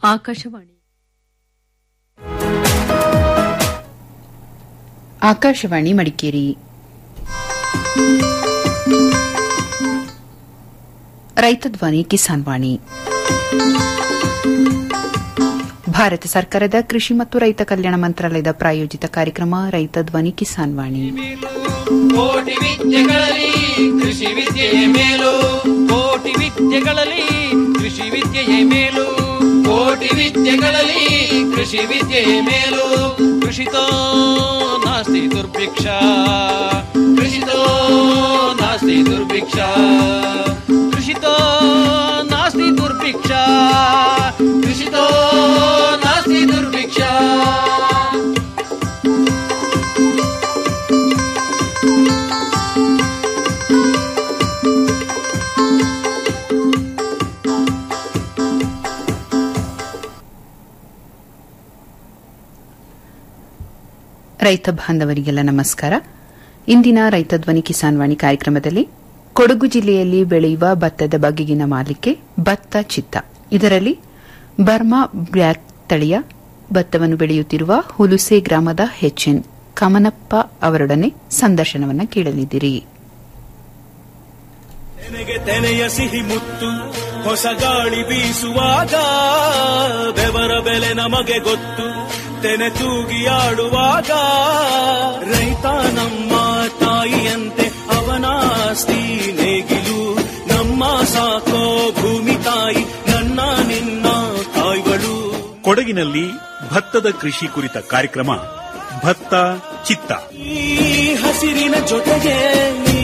ಆಕಾಶವಾಣಿ ಆಕಾಶವಾಣಿ ಮಡಿಕೇರಿ ರೈತ ಧ್ವನಿ ಕಿಸಾನ್ ವಾಣಿ ಭಾರತ ಸರ್ಕಾರದ ಕೃಷಿ ಮತ್ತು ರೈತ ಕಲ್ಯಾಣ ಮಂತ್ರಾಲಯದ ಪ್ರಾಯೋಜಿತ ಕಾರ್ಯಕ್ರಮ ರೈತ ಧ್ವನಿ ಕಿಸಾನ್ ವಾಣಿ ಕೋಟಿ ವಿದ್ಯೆಗಳಲ್ಲಿ ಕೃಷಿ ವಿದ್ಯೆಯೇ ಮೇಲು ಕೋಟಿ ವಿದ್ಯೆಗಳಲ್ಲಿ ಕೃಷಿ ವಿದ್ಯೆಯೇ ಮೇಲು ಕೋಟಿ ವಿದ್ಯೆಗಳಲ್ಲಿ ಕೃಷಿ ವಿದ್ಯೆಯೇ ಮೇಲು ಕೃಷಿತೋ ನಾಸ್ತಿ ದುರ್ಭಿಕ್ಷ ಕೃಷಿತೋ ನಾಸ್ತಿ ದುರ್ಭಿಕ್ಷ ಕೃಷಿತೋ ನಾಸ್ತಿ ದುರ್ಭಿಕ್ಷ ಕೃಷಿತೋ ನಾಸ್ತಿ ದುರ್ಭಿಕ್ಷ ರೈತ ಬಾಂಧವರಿಗೆಲ್ಲ ನಮಸ್ಕಾರ ಇಂದಿನ ರೈತ ಧ್ವನಿ ಕಿಸಾನ್ ವಾಣಿ ಕಾರ್ಯಕ್ರಮದಲ್ಲಿ ಕೊಡಗು ಜಿಲ್ಲೆಯಲ್ಲಿ ಬೆಳೆಯುವ ಭತ್ತದ ಬಗೆಗಿನ ಮಾಲಿಕೆ ಭತ್ತ ಚಿತ್ತ ಇದರಲ್ಲಿ ಬರ್ಮಾ ಬ್ಲ್ಯಾಕ್ ತಳಿಯ ಭತ್ತವನ್ನು ಬೆಳೆಯುತ್ತಿರುವ ಹುಲುಸೆ ಗ್ರಾಮದ ಎಚ್ಎನ್ ಕಮನಪ್ಪ ಅವರೊಡನೆ ಸಂದರ್ಶನವನ್ನು ಕೇಳಲಿದ್ದೀರಿ ತೆನೆಗೆ ತೆನೆಯ ಸಿಹಿ ಮುತ್ತು ಹೊಸ ಗಾಳಿ ಬೀಸುವಾಗ ಬೆವರ ಬೆಲೆ ನಮಗೆ ಗೊತ್ತು ತೆನೆ ತೂಗಿ ಆಡುವಾಗ ರೈತ ನಮ್ಮ ತಾಯಿಯಂತೆ ಅವನಾಸ್ತಿ ನೇಗಿಲು ನಮ್ಮ ಸಾಕೋ ಭೂಮಿ ತಾಯಿ ನನ್ನ ನಿನ್ನ ತಾಯ್ಗಳು ಕೊಡಗಿನಲ್ಲಿ ಭತ್ತದ ಕೃಷಿ ಕುರಿತ ಕಾರ್ಯಕ್ರಮ ಭತ್ತ ಚಿತ್ತ ಈ ಹಸಿರಿನ ಜೊತೆಗೆ ಈ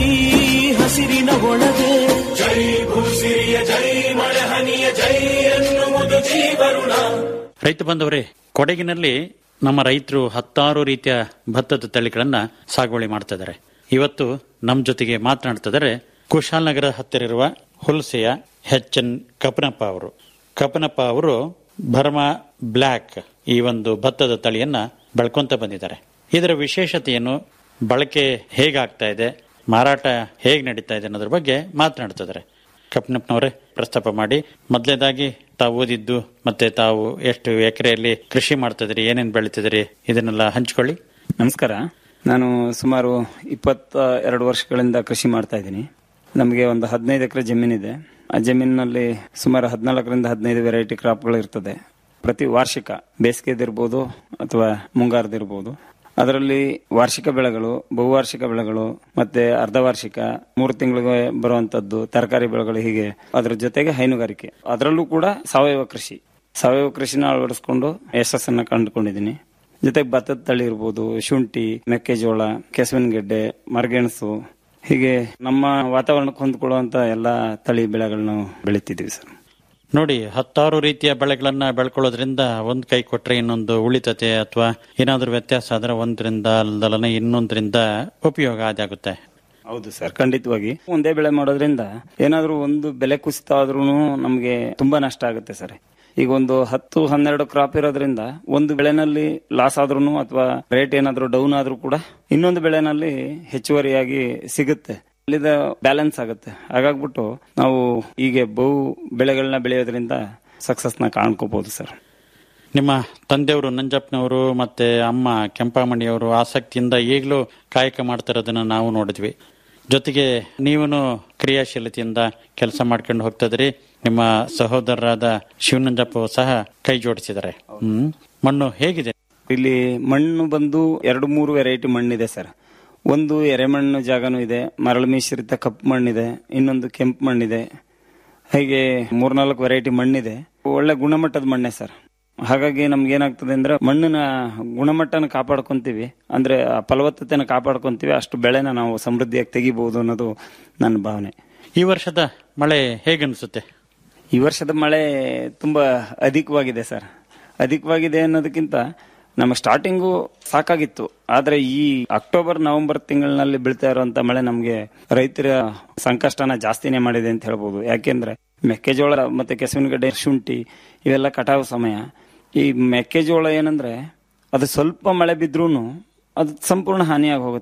ಹಸಿರಿನ ಒಳಗೆ ಜೈ ಭೂಸಿರಿಯ ಜೈ ಮಳೆ ಹನಿಯ ಜೈ ಎನ್ನುವುದು ಜೀವರುಣ ರೈತ ಬಂದವರೇ ಕೊಡಗಿನಲ್ಲಿ ನಮ್ಮ ರೈತರು ಹತ್ತಾರು ರೀತಿಯ ಭತ್ತದ ತಳಿಗಳನ್ನ ಸಾಗುವಳಿ ಮಾಡ್ತಾ ಇದ್ದಾರೆ ಇವತ್ತು ನಮ್ಮ ಜೊತೆಗೆ ಮಾತನಾಡ್ತಿದ್ದಾರೆ ಕುಶಾಲನಗರ ಹತ್ತಿರ ಇರುವ ಹುಲ್ಸೆಯ ಎಚ್ ಎನ್ ಕಪನಪ್ಪ ಅವರು ಕಪನಪ್ಪ ಅವರು ಬರ್ಮಾ ಬ್ಲ್ಯಾಕ್ ಈ ಒಂದು ಭತ್ತದ ತಳಿಯನ್ನ ಬೆಳ್ಕೊಂತ ಬಂದಿದ್ದಾರೆ ಇದರ ವಿಶೇಷತೆಯನ್ನು ಬಳಕೆ ಹೇಗಾಗ್ತಾ ಇದೆ ಮಾರಾಟ ಹೇಗೆ ನಡೀತಾ ಇದೆ ಅನ್ನೋದ್ರ ಬಗ್ಗೆ ಮಾತನಾಡ್ತಿದ್ದಾರೆ ಕಪ್ಪನಪ್ಪನವರೇ ಪ್ರಸ್ತಾಪ ಮಾಡಿ ಮೊದಲೇದಾಗಿ ತಾವು ಓದಿದ್ದು ಮತ್ತೆ ತಾವು ಎಷ್ಟು ಎಕರೆಯಲ್ಲಿ ಕೃಷಿ ಮಾಡ್ತಿದ್ರಿ ಏನೇನ್ ಬೆಳಿತಿದ್ರಿ ಇದನ್ನೆಲ್ಲ ಹಂಚ್ಕೊಳ್ಳಿ ನಮಸ್ಕಾರ ನಾನು ಸುಮಾರು ಇಪ್ಪತ್ತ ಎರಡು ವರ್ಷಗಳಿಂದ ಕೃಷಿ ಮಾಡ್ತಾ ಇದ್ದೀನಿ ನಮಗೆ ಒಂದು ಹದಿನೈದು ಎಕರೆ ಜಮೀನಿದೆ ಆ ಜಮೀನಿನಲ್ಲಿ ಸುಮಾರು ಹದಿನಾಲ್ಕರಿಂದ ಹದಿನೈದು ವೆರೈಟಿ ಕ್ರಾಪ್ಗಳು ಇರ್ತದೆ ಪ್ರತಿ ವಾರ್ಷಿಕ ಬೇಸಿಗೆದಿರ್ಬೋದು ಅಥವಾ ಮುಂಗಾರದಿರ್ಬೋದು ಅದರಲ್ಲಿ ವಾರ್ಷಿಕ ಬೆಳೆಗಳು ಬಹುವಾರ್ಷಿಕ ಬೆಳೆಗಳು ಮತ್ತೆ ಅರ್ಧವಾರ್ಷಿಕ ಮೂರು ತಿಂಗಳಿಗೆ ಬರುವಂತದ್ದು ತರಕಾರಿ ಬೆಳೆಗಳು ಹೀಗೆ ಅದರ ಜೊತೆಗೆ ಹೈನುಗಾರಿಕೆ ಅದರಲ್ಲೂ ಕೂಡ ಸಾವಯವ ಕೃಷಿ ಸಾವಯವ ಕೃಷಿನ ಅಳವಡಿಸಿಕೊಂಡು ಯಶಸ್ಸನ್ನ ಕಂಡುಕೊಂಡಿದ್ದೀನಿ ಜೊತೆಗೆ ಭತ್ತದ ತಳಿ ಇರ್ಬೋದು ಶುಂಠಿ ಮೆಕ್ಕೆಜೋಳ ಕೆಸುವಿನ ಗೆಡ್ಡೆ ಮರಗೆಣಸು ಹೀಗೆ ನಮ್ಮ ವಾತಾವರಣಕ್ಕೆ ಹೊಂದ್ಕೊಳ್ಳುವಂತ ಎಲ್ಲಾ ತಳಿ ಬೆಳೆಗಳನ್ನ ಬೆಳಿತಿದ್ದೀವಿ ಸರ್ ನೋಡಿ ಹತ್ತಾರು ರೀತಿಯ ಬೆಳೆಗಳನ್ನ ಬೆಳ್ಕೊಳ್ಳೋದ್ರಿಂದ ಒಂದ್ ಕೈ ಕೊಟ್ರೆ ಇನ್ನೊಂದು ಉಳಿತತೆ ಅಥವಾ ಏನಾದ್ರೂ ವ್ಯತ್ಯಾಸ ಆದ್ರೆ ಒಂದರಿಂದ ಅಲ್ದಲನೆ ಇನ್ನೊಂದರಿಂದ ಉಪಯೋಗ ಆಗುತ್ತೆ ಹೌದು ಸರ್ ಖಂಡಿತವಾಗಿ ಒಂದೇ ಬೆಳೆ ಮಾಡೋದ್ರಿಂದ ಏನಾದ್ರೂ ಒಂದು ಬೆಲೆ ಕುಸಿತ ಆದ್ರೂ ನಮ್ಗೆ ತುಂಬಾ ನಷ್ಟ ಆಗುತ್ತೆ ಸರ್ ಈಗ ಒಂದು ಹತ್ತು ಹನ್ನೆರಡು ಕ್ರಾಪ್ ಇರೋದ್ರಿಂದ ಒಂದು ಬೆಳೆನಲ್ಲಿ ಲಾಸ್ ಆದ್ರೂ ಅಥವಾ ರೇಟ್ ಏನಾದ್ರೂ ಡೌನ್ ಆದ್ರೂ ಕೂಡ ಇನ್ನೊಂದು ಬೆಳೆನಲ್ಲಿ ಹೆಚ್ಚುವರಿಯಾಗಿ ಸಿಗುತ್ತೆ ಅಲ್ಲಿದ ಬ್ಯಾಲೆನ್ಸ್ ಆಗುತ್ತೆ ಹಾಗಾಗ್ಬಿಟ್ಟು ನಾವು ಹೀಗೆ ಬಹು ಬೆಳೆಗಳನ್ನ ಬೆಳೆಯೋದ್ರಿಂದ ಸಕ್ಸಸ್ ನ ಕಾಣ್ಕೋಬಹುದು ಸರ್ ನಿಮ್ಮ ತಂದೆಯವರು ನಂಜಪ್ಪನವರು ಮತ್ತೆ ಅಮ್ಮ ಕೆಂಪಮಣಿಯವರು ಆಸಕ್ತಿಯಿಂದ ಈಗಲೂ ಕಾಯಕ ಮಾಡ್ತಿರೋದನ್ನ ನಾವು ನೋಡಿದ್ವಿ ಜೊತೆಗೆ ನೀವನು ಕ್ರಿಯಾಶೀಲತೆಯಿಂದ ಕೆಲಸ ಮಾಡ್ಕೊಂಡು ಹೋಗ್ತಿದ್ರಿ ನಿಮ್ಮ ಸಹೋದರರಾದ ಶಿವನಂಜಪ್ಪ ಸಹ ಕೈ ಜೋಡಿಸಿದ್ದಾರೆ ಹ್ಮ್ ಮಣ್ಣು ಹೇಗಿದೆ ಇಲ್ಲಿ ಮಣ್ಣು ಬಂದು ಎರಡು ಮೂರು ವೆರೈಟಿ ಮಣ್ಣಿದೆ ಸರ್ ಒಂದು ಎರೆಮಣ್ಣು ಜಾಗನೂ ಇದೆ ಮರಳು ಮಿಶ್ರಿತ ಕಪ್ಪು ಮಣ್ಣಿದೆ ಇನ್ನೊಂದು ಕೆಂಪು ಮಣ್ಣಿದೆ ಹೀಗೆ ಮೂರ್ನಾಲ್ಕು ವೆರೈಟಿ ಮಣ್ಣಿದೆ ಒಳ್ಳೆ ಗುಣಮಟ್ಟದ ಮಣ್ಣೆ ಸರ್ ಹಾಗಾಗಿ ನಮ್ಗೆ ಏನಾಗ್ತದೆ ಅಂದ್ರೆ ಮಣ್ಣಿನ ಗುಣಮಟ್ಟನ ಕಾಪಾಡ್ಕೊಂತೀವಿ ಅಂದ್ರೆ ಆ ಫಲವತ್ತತೆನ ಕಾಪಾಡ್ಕೊಂತೀವಿ ಅಷ್ಟು ಬೆಳೆನ ನಾವು ಸಮೃದ್ಧಿಯಾಗಿ ತೆಗಿಬಹುದು ಅನ್ನೋದು ನನ್ನ ಭಾವನೆ ಈ ವರ್ಷದ ಮಳೆ ಹೇಗನ್ಸುತ್ತೆ ಈ ವರ್ಷದ ಮಳೆ ತುಂಬಾ ಅಧಿಕವಾಗಿದೆ ಸರ್ ಅಧಿಕವಾಗಿದೆ ಅನ್ನೋದಕ್ಕಿಂತ ನಮ್ಮ ಸ್ಟಾರ್ಟಿಂಗು ಸಾಕಾಗಿತ್ತು ಆದ್ರೆ ಈ ಅಕ್ಟೋಬರ್ ನವೆಂಬರ್ ತಿಂಗಳಿನಲ್ಲಿ ಬೀಳ್ತಾ ಇರುವಂತ ಮಳೆ ನಮಗೆ ರೈತರ ಸಂಕಷ್ಟನ ಜಾಸ್ತಿನೇ ಮಾಡಿದೆ ಅಂತ ಹೇಳ್ಬೋದು ಯಾಕೆಂದ್ರೆ ಮೆಕ್ಕೆಜೋಳ ಮತ್ತೆ ಕೆಸುವಿನಗಡ್ಡೆ ಶುಂಠಿ ಇವೆಲ್ಲ ಕಟಾವು ಸಮಯ ಈ ಮೆಕ್ಕೆಜೋಳ ಏನಂದ್ರೆ ಅದು ಸ್ವಲ್ಪ ಮಳೆ ಬಿದ್ರೂ ಅದು ಸಂಪೂರ್ಣ ಹಾನಿಯಾಗಿ ಹೋಗುತ್ತೆ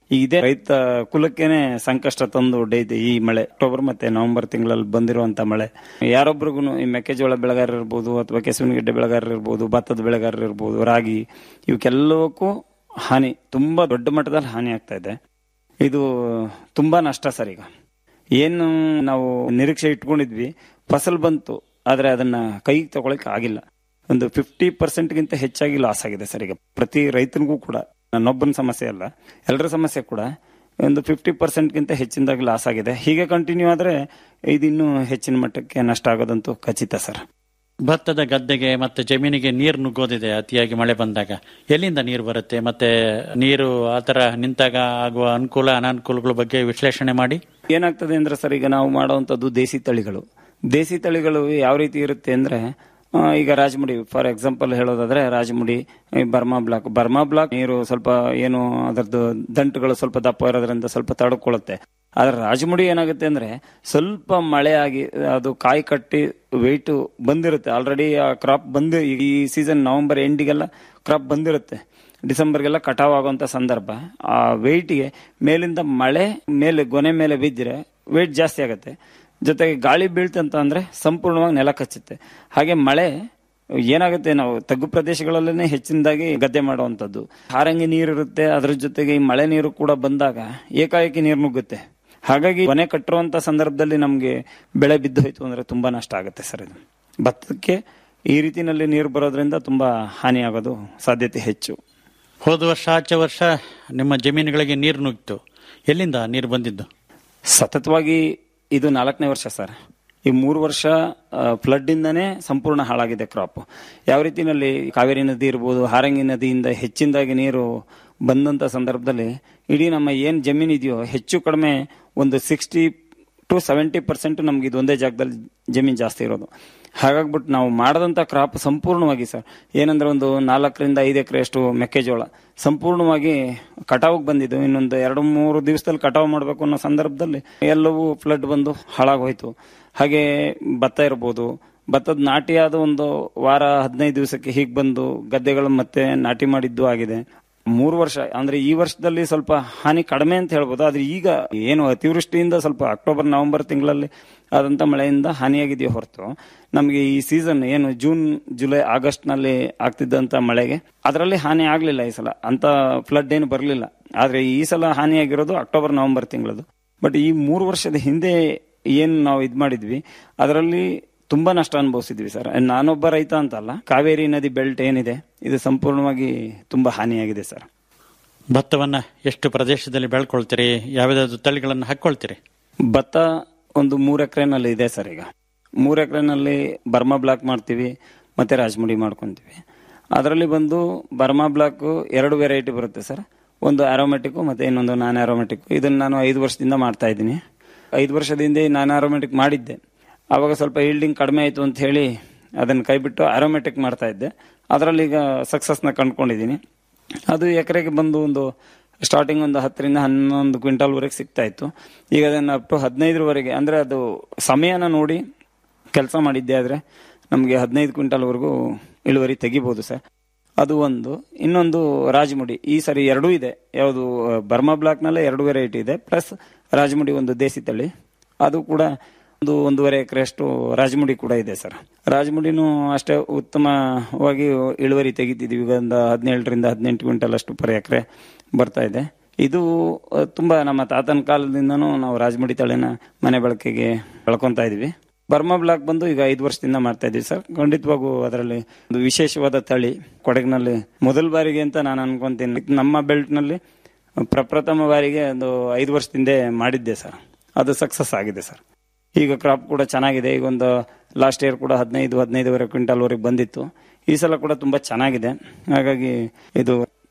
ಈಗ ಇದೇ ರೈತ ಕುಲಕ್ಕೇನೆ ಸಂಕಷ್ಟ ತಂದು ಒಡ್ಡೈತೆ ಈ ಮಳೆ ಅಕ್ಟೋಬರ್ ಮತ್ತೆ ನವೆಂಬರ್ ತಿಂಗಳಲ್ಲಿ ಬಂದಿರುವಂತ ಮಳೆ ಯಾರೊಬ್ರಿಗೂ ಈ ಮೆಕ್ಕೆಜೋಳ ಬೆಳೆಗಾರರು ಇರ್ಬೋದು ಅಥವಾ ಕೆಸುವಿನ ಗಿಡ್ಡೆ ಬೆಳೆಗಾರರು ಇರ್ಬೋದು ಭತ್ತದ ಬೆಳೆಗಾರರು ಇರ್ಬೋದು ರಾಗಿ ಇವಕ್ಕೆಲ್ಲವಕ್ಕೂ ಹಾನಿ ತುಂಬಾ ದೊಡ್ಡ ಮಟ್ಟದಲ್ಲಿ ಹಾನಿ ಆಗ್ತಾ ಇದೆ ಇದು ತುಂಬಾ ನಷ್ಟ ಸರ್ ಈಗ ಏನು ನಾವು ನಿರೀಕ್ಷೆ ಇಟ್ಕೊಂಡಿದ್ವಿ ಫಸಲ್ ಬಂತು ಆದ್ರೆ ಅದನ್ನ ಕೈಗೆ ತಗೊಳಕ್ ಆಗಿಲ್ಲ ಒಂದು ಫಿಫ್ಟಿ ಪರ್ಸೆಂಟ್ಗಿಂತ ಹೆಚ್ಚಾಗಿ ಲಾಸ್ ಆಗಿದೆ ಸರ್ ಈಗ ಪ್ರತಿ ರೈತನಿಗೂ ಕೂಡ ನನ್ನೊಬ್ಬನ ಸಮಸ್ಯೆ ಅಲ್ಲ ಎಲ್ಲರ ಸಮಸ್ಯೆ ಕೂಡ ಒಂದು ಫಿಫ್ಟಿ ಪರ್ಸೆಂಟ್ಗಿಂತ ಹೆಚ್ಚಿನದಾಗಿ ಲಾಸ್ ಆಗಿದೆ ಹೀಗೆ ಕಂಟಿನ್ಯೂ ಆದ್ರೆ ಇದಿನ್ನೂ ಹೆಚ್ಚಿನ ಮಟ್ಟಕ್ಕೆ ನಷ್ಟ ಆಗೋದಂತೂ ಖಚಿತ ಸರ್ ಭತ್ತದ ಗದ್ದೆಗೆ ಮತ್ತೆ ಜಮೀನಿಗೆ ನೀರು ನುಗ್ಗೋದಿದೆ ಅತಿಯಾಗಿ ಮಳೆ ಬಂದಾಗ ಎಲ್ಲಿಂದ ನೀರು ಬರುತ್ತೆ ಮತ್ತೆ ನೀರು ಆತರ ನಿಂತಾಗ ಆಗುವ ಅನುಕೂಲ ಅನಾನುಕೂಲಗಳ ಬಗ್ಗೆ ವಿಶ್ಲೇಷಣೆ ಮಾಡಿ ಏನಾಗ್ತದೆ ಅಂದ್ರೆ ಸರ್ ಈಗ ನಾವು ಮಾಡುವಂತದ್ದು ದೇಸಿ ತಳಿಗಳು ದೇಸಿ ತಳಿಗಳು ಯಾವ ರೀತಿ ಇರುತ್ತೆ ಅಂದ್ರೆ ಆ, ಈಗ ರಾಜಮುಡಿ ಫಾರ್ ಎಕ್ಸಾಂಪಲ್ ಹೇಳೋದಾದ್ರೆ ರಾಜಮುಡಿ ಈ ಬರ್ಮಾ ಬ್ಲಾಕ್ ಬರ್ಮಾ ಬ್ಲಾಕ್ ನೀರು ಸ್ವಲ್ಪ ಏನು ಅದರದ್ದು ದಂಟುಗಳು ಸ್ವಲ್ಪ ದಪ್ಪ ಇರೋದ್ರಿಂದ ಸ್ವಲ್ಪ ತಡ್ಕೊಳ್ಳುತ್ತೆ ಆದ್ರೆ ರಾಜಮುಡಿ ಏನಾಗುತ್ತೆ ಅಂದ್ರೆ ಸ್ವಲ್ಪ ಮಳೆ ಆಗಿ ಅದು ಕಾಯಿ ಕಟ್ಟಿ ವೆಯ್ಟ್ ಬಂದಿರುತ್ತೆ ಆಲ್ರೆಡಿ ಆ ಕ್ರಾಪ್ ಬಂದು ಈ ಸೀಸನ್ ನವೆಂಬರ್ ಎಂಡಿಗೆಲ್ಲ ಕ್ರಾಪ್ ಬಂದಿರುತ್ತೆ ಡಿಸೆಂಬರ್ಗೆಲ್ಲ ಕಟಾವ್ ಆಗುವಂತ ಸಂದರ್ಭ ಆ ವೆಯ್ಟ್ಗೆ ಮೇಲಿಂದ ಮಳೆ ಮೇಲೆ ಗೊನೆ ಮೇಲೆ ಬಿದ್ದರೆ ವೆಯ್ಟ್ ಜಾಸ್ತಿ ಆಗುತ್ತೆ ಜೊತೆಗೆ ಗಾಳಿ ಬೀಳ್ತಂತ ಅಂದ್ರೆ ಸಂಪೂರ್ಣವಾಗಿ ನೆಲ ಕಚ್ಚುತ್ತೆ ಹಾಗೆ ಮಳೆ ಏನಾಗುತ್ತೆ ನಾವು ತಗ್ಗು ಪ್ರದೇಶಗಳಲ್ಲೇ ಹೆಚ್ಚಿನದಾಗಿ ಗದ್ದೆ ಮಾಡುವಂತದ್ದು ಹಾರಂಗಿ ನೀರು ಇರುತ್ತೆ ಅದ್ರ ಜೊತೆಗೆ ಈ ಮಳೆ ನೀರು ಕೂಡ ಬಂದಾಗ ಏಕಾಏಕಿ ನೀರು ನುಗ್ಗುತ್ತೆ ಹಾಗಾಗಿ ಕೊನೆ ಕಟ್ಟಿರುವಂತ ಸಂದರ್ಭದಲ್ಲಿ ನಮಗೆ ಬೆಳೆ ಬಿದ್ದು ಹೋಯ್ತು ಅಂದ್ರೆ ತುಂಬಾ ನಷ್ಟ ಆಗುತ್ತೆ ಸರ್ ಇದು ಭತ್ತಕ್ಕೆ ಈ ರೀತಿನಲ್ಲಿ ನೀರು ಬರೋದ್ರಿಂದ ತುಂಬಾ ಹಾನಿ ಆಗೋದು ಸಾಧ್ಯತೆ ಹೆಚ್ಚು ಹೋದ ವರ್ಷ ಆಚೆ ವರ್ಷ ನಿಮ್ಮ ಜಮೀನುಗಳಿಗೆ ನೀರು ನುಗ್ಗಿತು ಎಲ್ಲಿಂದ ನೀರು ಬಂದಿದ್ದು ಸತತವಾಗಿ ಇದು ನಾಲ್ಕನೇ ವರ್ಷ ಸರ್ ಈ ಮೂರು ವರ್ಷ ಫ್ಲಡ್ ಇಂದಾನೇ ಸಂಪೂರ್ಣ ಹಾಳಾಗಿದೆ ಕ್ರಾಪ್ ಯಾವ ರೀತಿನಲ್ಲಿ ಕಾವೇರಿ ನದಿ ಇರ್ಬೋದು ಹಾರಂಗಿ ನದಿಯಿಂದ ಹೆಚ್ಚಿನದಾಗಿ ನೀರು ಬಂದಂತ ಸಂದರ್ಭದಲ್ಲಿ ಇಡೀ ನಮ್ಮ ಏನ್ ಜಮೀನ್ ಇದೆಯೋ ಹೆಚ್ಚು ಕಡಿಮೆ ಒಂದು ಸಿಕ್ಸ್ಟಿ ಟು ಸೆವೆಂಟಿ ಪರ್ಸೆಂಟ್ ನಮ್ಗೆ ಇದು ಒಂದೇ ಜಾಗದಲ್ಲಿ ಜಮೀನ್ ಜಾಸ್ತಿ ಇರೋದು ಹಾಗಾಗ್ಬಿಟ್ಟು ನಾವು ಮಾಡದಂತ ಕ್ರಾಪ್ ಸಂಪೂರ್ಣವಾಗಿ ಸರ್ ಏನಂದ್ರೆ ಒಂದು ನಾಲ್ಕರಿಂದ ಐದು ಎಕರೆ ಅಷ್ಟು ಮೆಕ್ಕೆಜೋಳ ಸಂಪೂರ್ಣವಾಗಿ ಕಟಾವಿಗೆ ಬಂದಿದ್ದು ಇನ್ನೊಂದು ಎರಡು ಮೂರು ದಿವಸದಲ್ಲಿ ಕಟಾವು ಮಾಡಬೇಕು ಅನ್ನೋ ಸಂದರ್ಭದಲ್ಲಿ ಎಲ್ಲವೂ ಫ್ಲಡ್ ಬಂದು ಹಾಳಾಗೋಯ್ತು ಹಾಗೆ ಭತ್ತ ಇರ್ಬೋದು ಭತ್ತದ ನಾಟಿ ಆದ ಒಂದು ವಾರ ಹದಿನೈದು ದಿವಸಕ್ಕೆ ಹೀಗೆ ಬಂದು ಗದ್ದೆಗಳು ಮತ್ತೆ ನಾಟಿ ಮಾಡಿದ್ದು ಆಗಿದೆ ಮೂರು ವರ್ಷ ಅಂದ್ರೆ ಈ ವರ್ಷದಲ್ಲಿ ಸ್ವಲ್ಪ ಹಾನಿ ಕಡಿಮೆ ಅಂತ ಹೇಳ್ಬೋದು ಆದ್ರೆ ಈಗ ಏನು ಅತಿವೃಷ್ಟಿಯಿಂದ ಸ್ವಲ್ಪ ಅಕ್ಟೋಬರ್ ನವೆಂಬರ್ ತಿಂಗಳಲ್ಲಿ ಆದಂತ ಮಳೆಯಿಂದ ಹಾನಿಯಾಗಿದೆಯೋ ಹೊರತು ನಮಗೆ ಈ ಸೀಸನ್ ಏನು ಜೂನ್ ಜುಲೈ ಆಗಸ್ಟ್ ನಲ್ಲಿ ಆಗ್ತಿದ್ದಂತ ಮಳೆಗೆ ಅದರಲ್ಲಿ ಹಾನಿ ಆಗ್ಲಿಲ್ಲ ಈ ಸಲ ಅಂತ ಫ್ಲಡ್ ಏನು ಬರಲಿಲ್ಲ ಆದ್ರೆ ಈ ಸಲ ಹಾನಿಯಾಗಿರೋದು ಅಕ್ಟೋಬರ್ ನವೆಂಬರ್ ತಿಂಗಳದು ಬಟ್ ಈ ಮೂರು ವರ್ಷದ ಹಿಂದೆ ಏನ್ ನಾವು ಇದ್ ಮಾಡಿದ್ವಿ ಅದರಲ್ಲಿ ತುಂಬಾ ನಷ್ಟ ಅನುಭವಿಸಿದ್ವಿ ಸರ್ ನಾನೊಬ್ಬ ರೈತ ಅಂತಲ್ಲ ಕಾವೇರಿ ನದಿ ಬೆಲ್ಟ್ ಏನಿದೆ ಇದು ಸಂಪೂರ್ಣವಾಗಿ ತುಂಬಾ ಹಾನಿಯಾಗಿದೆ ಸರ್ ಭತ್ತವನ್ನ ಎಷ್ಟು ಪ್ರದೇಶದಲ್ಲಿ ಬೆಳ್ಕೊಳ್ತೀರಿ ಯಾವ್ಯಾವ್ದು ತಳಿಗಳನ್ನು ಹಾಕೊಳ್ತೀರಿ ಭತ್ತ ಒಂದು ಮೂರ್ ಎಕರೆನಲ್ಲಿ ಇದೆ ಸರ್ ಈಗ ಮೂರ್ ಎಕರೆನಲ್ಲಿ ಬರ್ಮಾ ಬ್ಲಾಕ್ ಮಾಡ್ತೀವಿ ಮತ್ತೆ ರಾಜಮುಡಿ ಮಾಡ್ಕೊಂತೀವಿ ಅದರಲ್ಲಿ ಬಂದು ಬರ್ಮಾ ಬ್ಲಾಕ್ ಎರಡು ವೆರೈಟಿ ಬರುತ್ತೆ ಸರ್ ಒಂದು ಆರೋಮೆಟಿಕ್ ಮತ್ತೆ ಇನ್ನೊಂದು ನಾನ್ ಆರೋಮೆಟಿಕ್ ಇದನ್ನ ನಾನು ಐದು ವರ್ಷದಿಂದ ಮಾಡ್ತಾ ಇದ್ದೀನಿ ಐದು ವರ್ಷದ ಹಿಂದೆ ನಾನ್ ಆರೋಮೆಟಿಕ್ ಮಾಡಿದ್ದೆ ಅವಾಗ ಸ್ವಲ್ಪ ಈಲ್ಡಿಂಗ್ ಕಡಿಮೆ ಆಯ್ತು ಅಂತ ಹೇಳಿ ಅದನ್ನ ಕೈಬಿಟ್ಟು ಆರೋಮೆಟಿಕ್ ಮಾಡ್ತಾ ಇದ್ದೆ ಅದರಲ್ಲಿ ಈಗ ಸಕ್ಸಸ್ನ ಕಂಡ್ಕೊಂಡಿದ್ದೀನಿ ಅದು ಎಕರೆಗೆ ಬಂದು ಒಂದು ಸ್ಟಾರ್ಟಿಂಗ್ ಒಂದು ಹತ್ತರಿಂದ ಹನ್ನೊಂದು ಕ್ವಿಂಟಲ್ ವರೆಗೆ ಸಿಗ್ತಾ ಇತ್ತು ಈಗ ಅದನ್ನ ಅಪ್ ಟು ಹದಿನೈದರವರೆಗೆ ಅಂದ್ರೆ ಅದು ಸಮಯನ ನೋಡಿ ಕೆಲಸ ಮಾಡಿದ್ದೆ ಆದ್ರೆ ನಮಗೆ ಹದಿನೈದು ಕ್ವಿಂಟಲ್ ವರೆಗೂ ಇಳುವರಿ ತೆಗಿಬಹುದು ಸರ್ ಅದು ಒಂದು ಇನ್ನೊಂದು ರಾಜಮುಡಿ ಈ ಸರಿ ಎರಡೂ ಇದೆ ಯಾವುದು ಬರ್ಮಾ ಬ್ಲಾಕ್ ನಲ್ಲೇ ಎರಡು ವೆರೈಟಿ ಇದೆ ಪ್ಲಸ್ ರಾಜಮುಡಿ ಒಂದು ದೇಸಿ ತಳಿ ಅದು ಕೂಡ ಒಂದು ಒಂದೂವರೆ ಎಕರೆಯಷ್ಟು ರಾಜಮುಡಿ ಕೂಡ ಇದೆ ಸರ್ ರಾಜಮುಡಿನೂ ಅಷ್ಟೇ ಉತ್ತಮವಾಗಿ ಇಳುವರಿ ತೆಗಿತಿದೀವಿ ಈಗ ಒಂದು ಹದಿನೇಳರಿಂದ ಹದಿನೆಂಟು ಕ್ವಿಂಟಲ್ ಅಷ್ಟು ಪರ್ ಎಕರೆ ಬರ್ತಾ ಇದೆ ಇದು ಅಹ್, ತುಂಬಾ ನಮ್ಮ ತಾತನ ಕಾಲದಿಂದನೂ ನಾವು ರಾಜಮುಡಿ ತಳಿನ ಮನೆ ಬಳಕೆಗೆ ಬೆಳ್ಕೊಂತಾ ಇದೀವಿ ಬರ್ಮಾ ಬ್ಲಾಕ್ ಬಂದು ಈಗ ಐದು ವರ್ಷದಿಂದ ಮಾಡ್ತಾ ಇದೀವಿ ಸರ್ ಖಂಡಿತವಾಗೂ ಅದರಲ್ಲಿ ಒಂದು ವಿಶೇಷವಾದ ತಳಿ ಕೊಡಗಿನಲ್ಲಿ ಮೊದಲ ಬಾರಿಗೆ ಅಂತ ನಾನು ಅನ್ಕೊಂತೀನಿ ನಮ್ಮ ಬೆಲ್ಟ್ ನಲ್ಲಿ ಪ್ರಪ್ರಥಮ ಬಾರಿಗೆ ಒಂದು ಐದು ವರ್ಷದಿಂದ ಮಾಡಿದ್ದೆ ಸರ್ ಅದು ಸಕ್ಸಸ್ ಆಗಿದೆ ಸರ್ ಈಗ ಕ್ರಾಪ್ ಕೂಡ ಚೆನ್ನಾಗಿದೆ ಈಗ ಒಂದು ಲಾಸ್ಟ್ ಇಯರ್ ಕೂಡ ಹದಿನೈದು ಹದಿನೈದುವರೆ ಕ್ವಿಂಟಲ್ ವರೆಗೆ ಬಂದಿತ್ತು ಈ ಸಲ ಕೂಡ ತುಂಬಾ ಚೆನ್ನಾಗಿದೆ ಹಾಗಾಗಿ ಇದು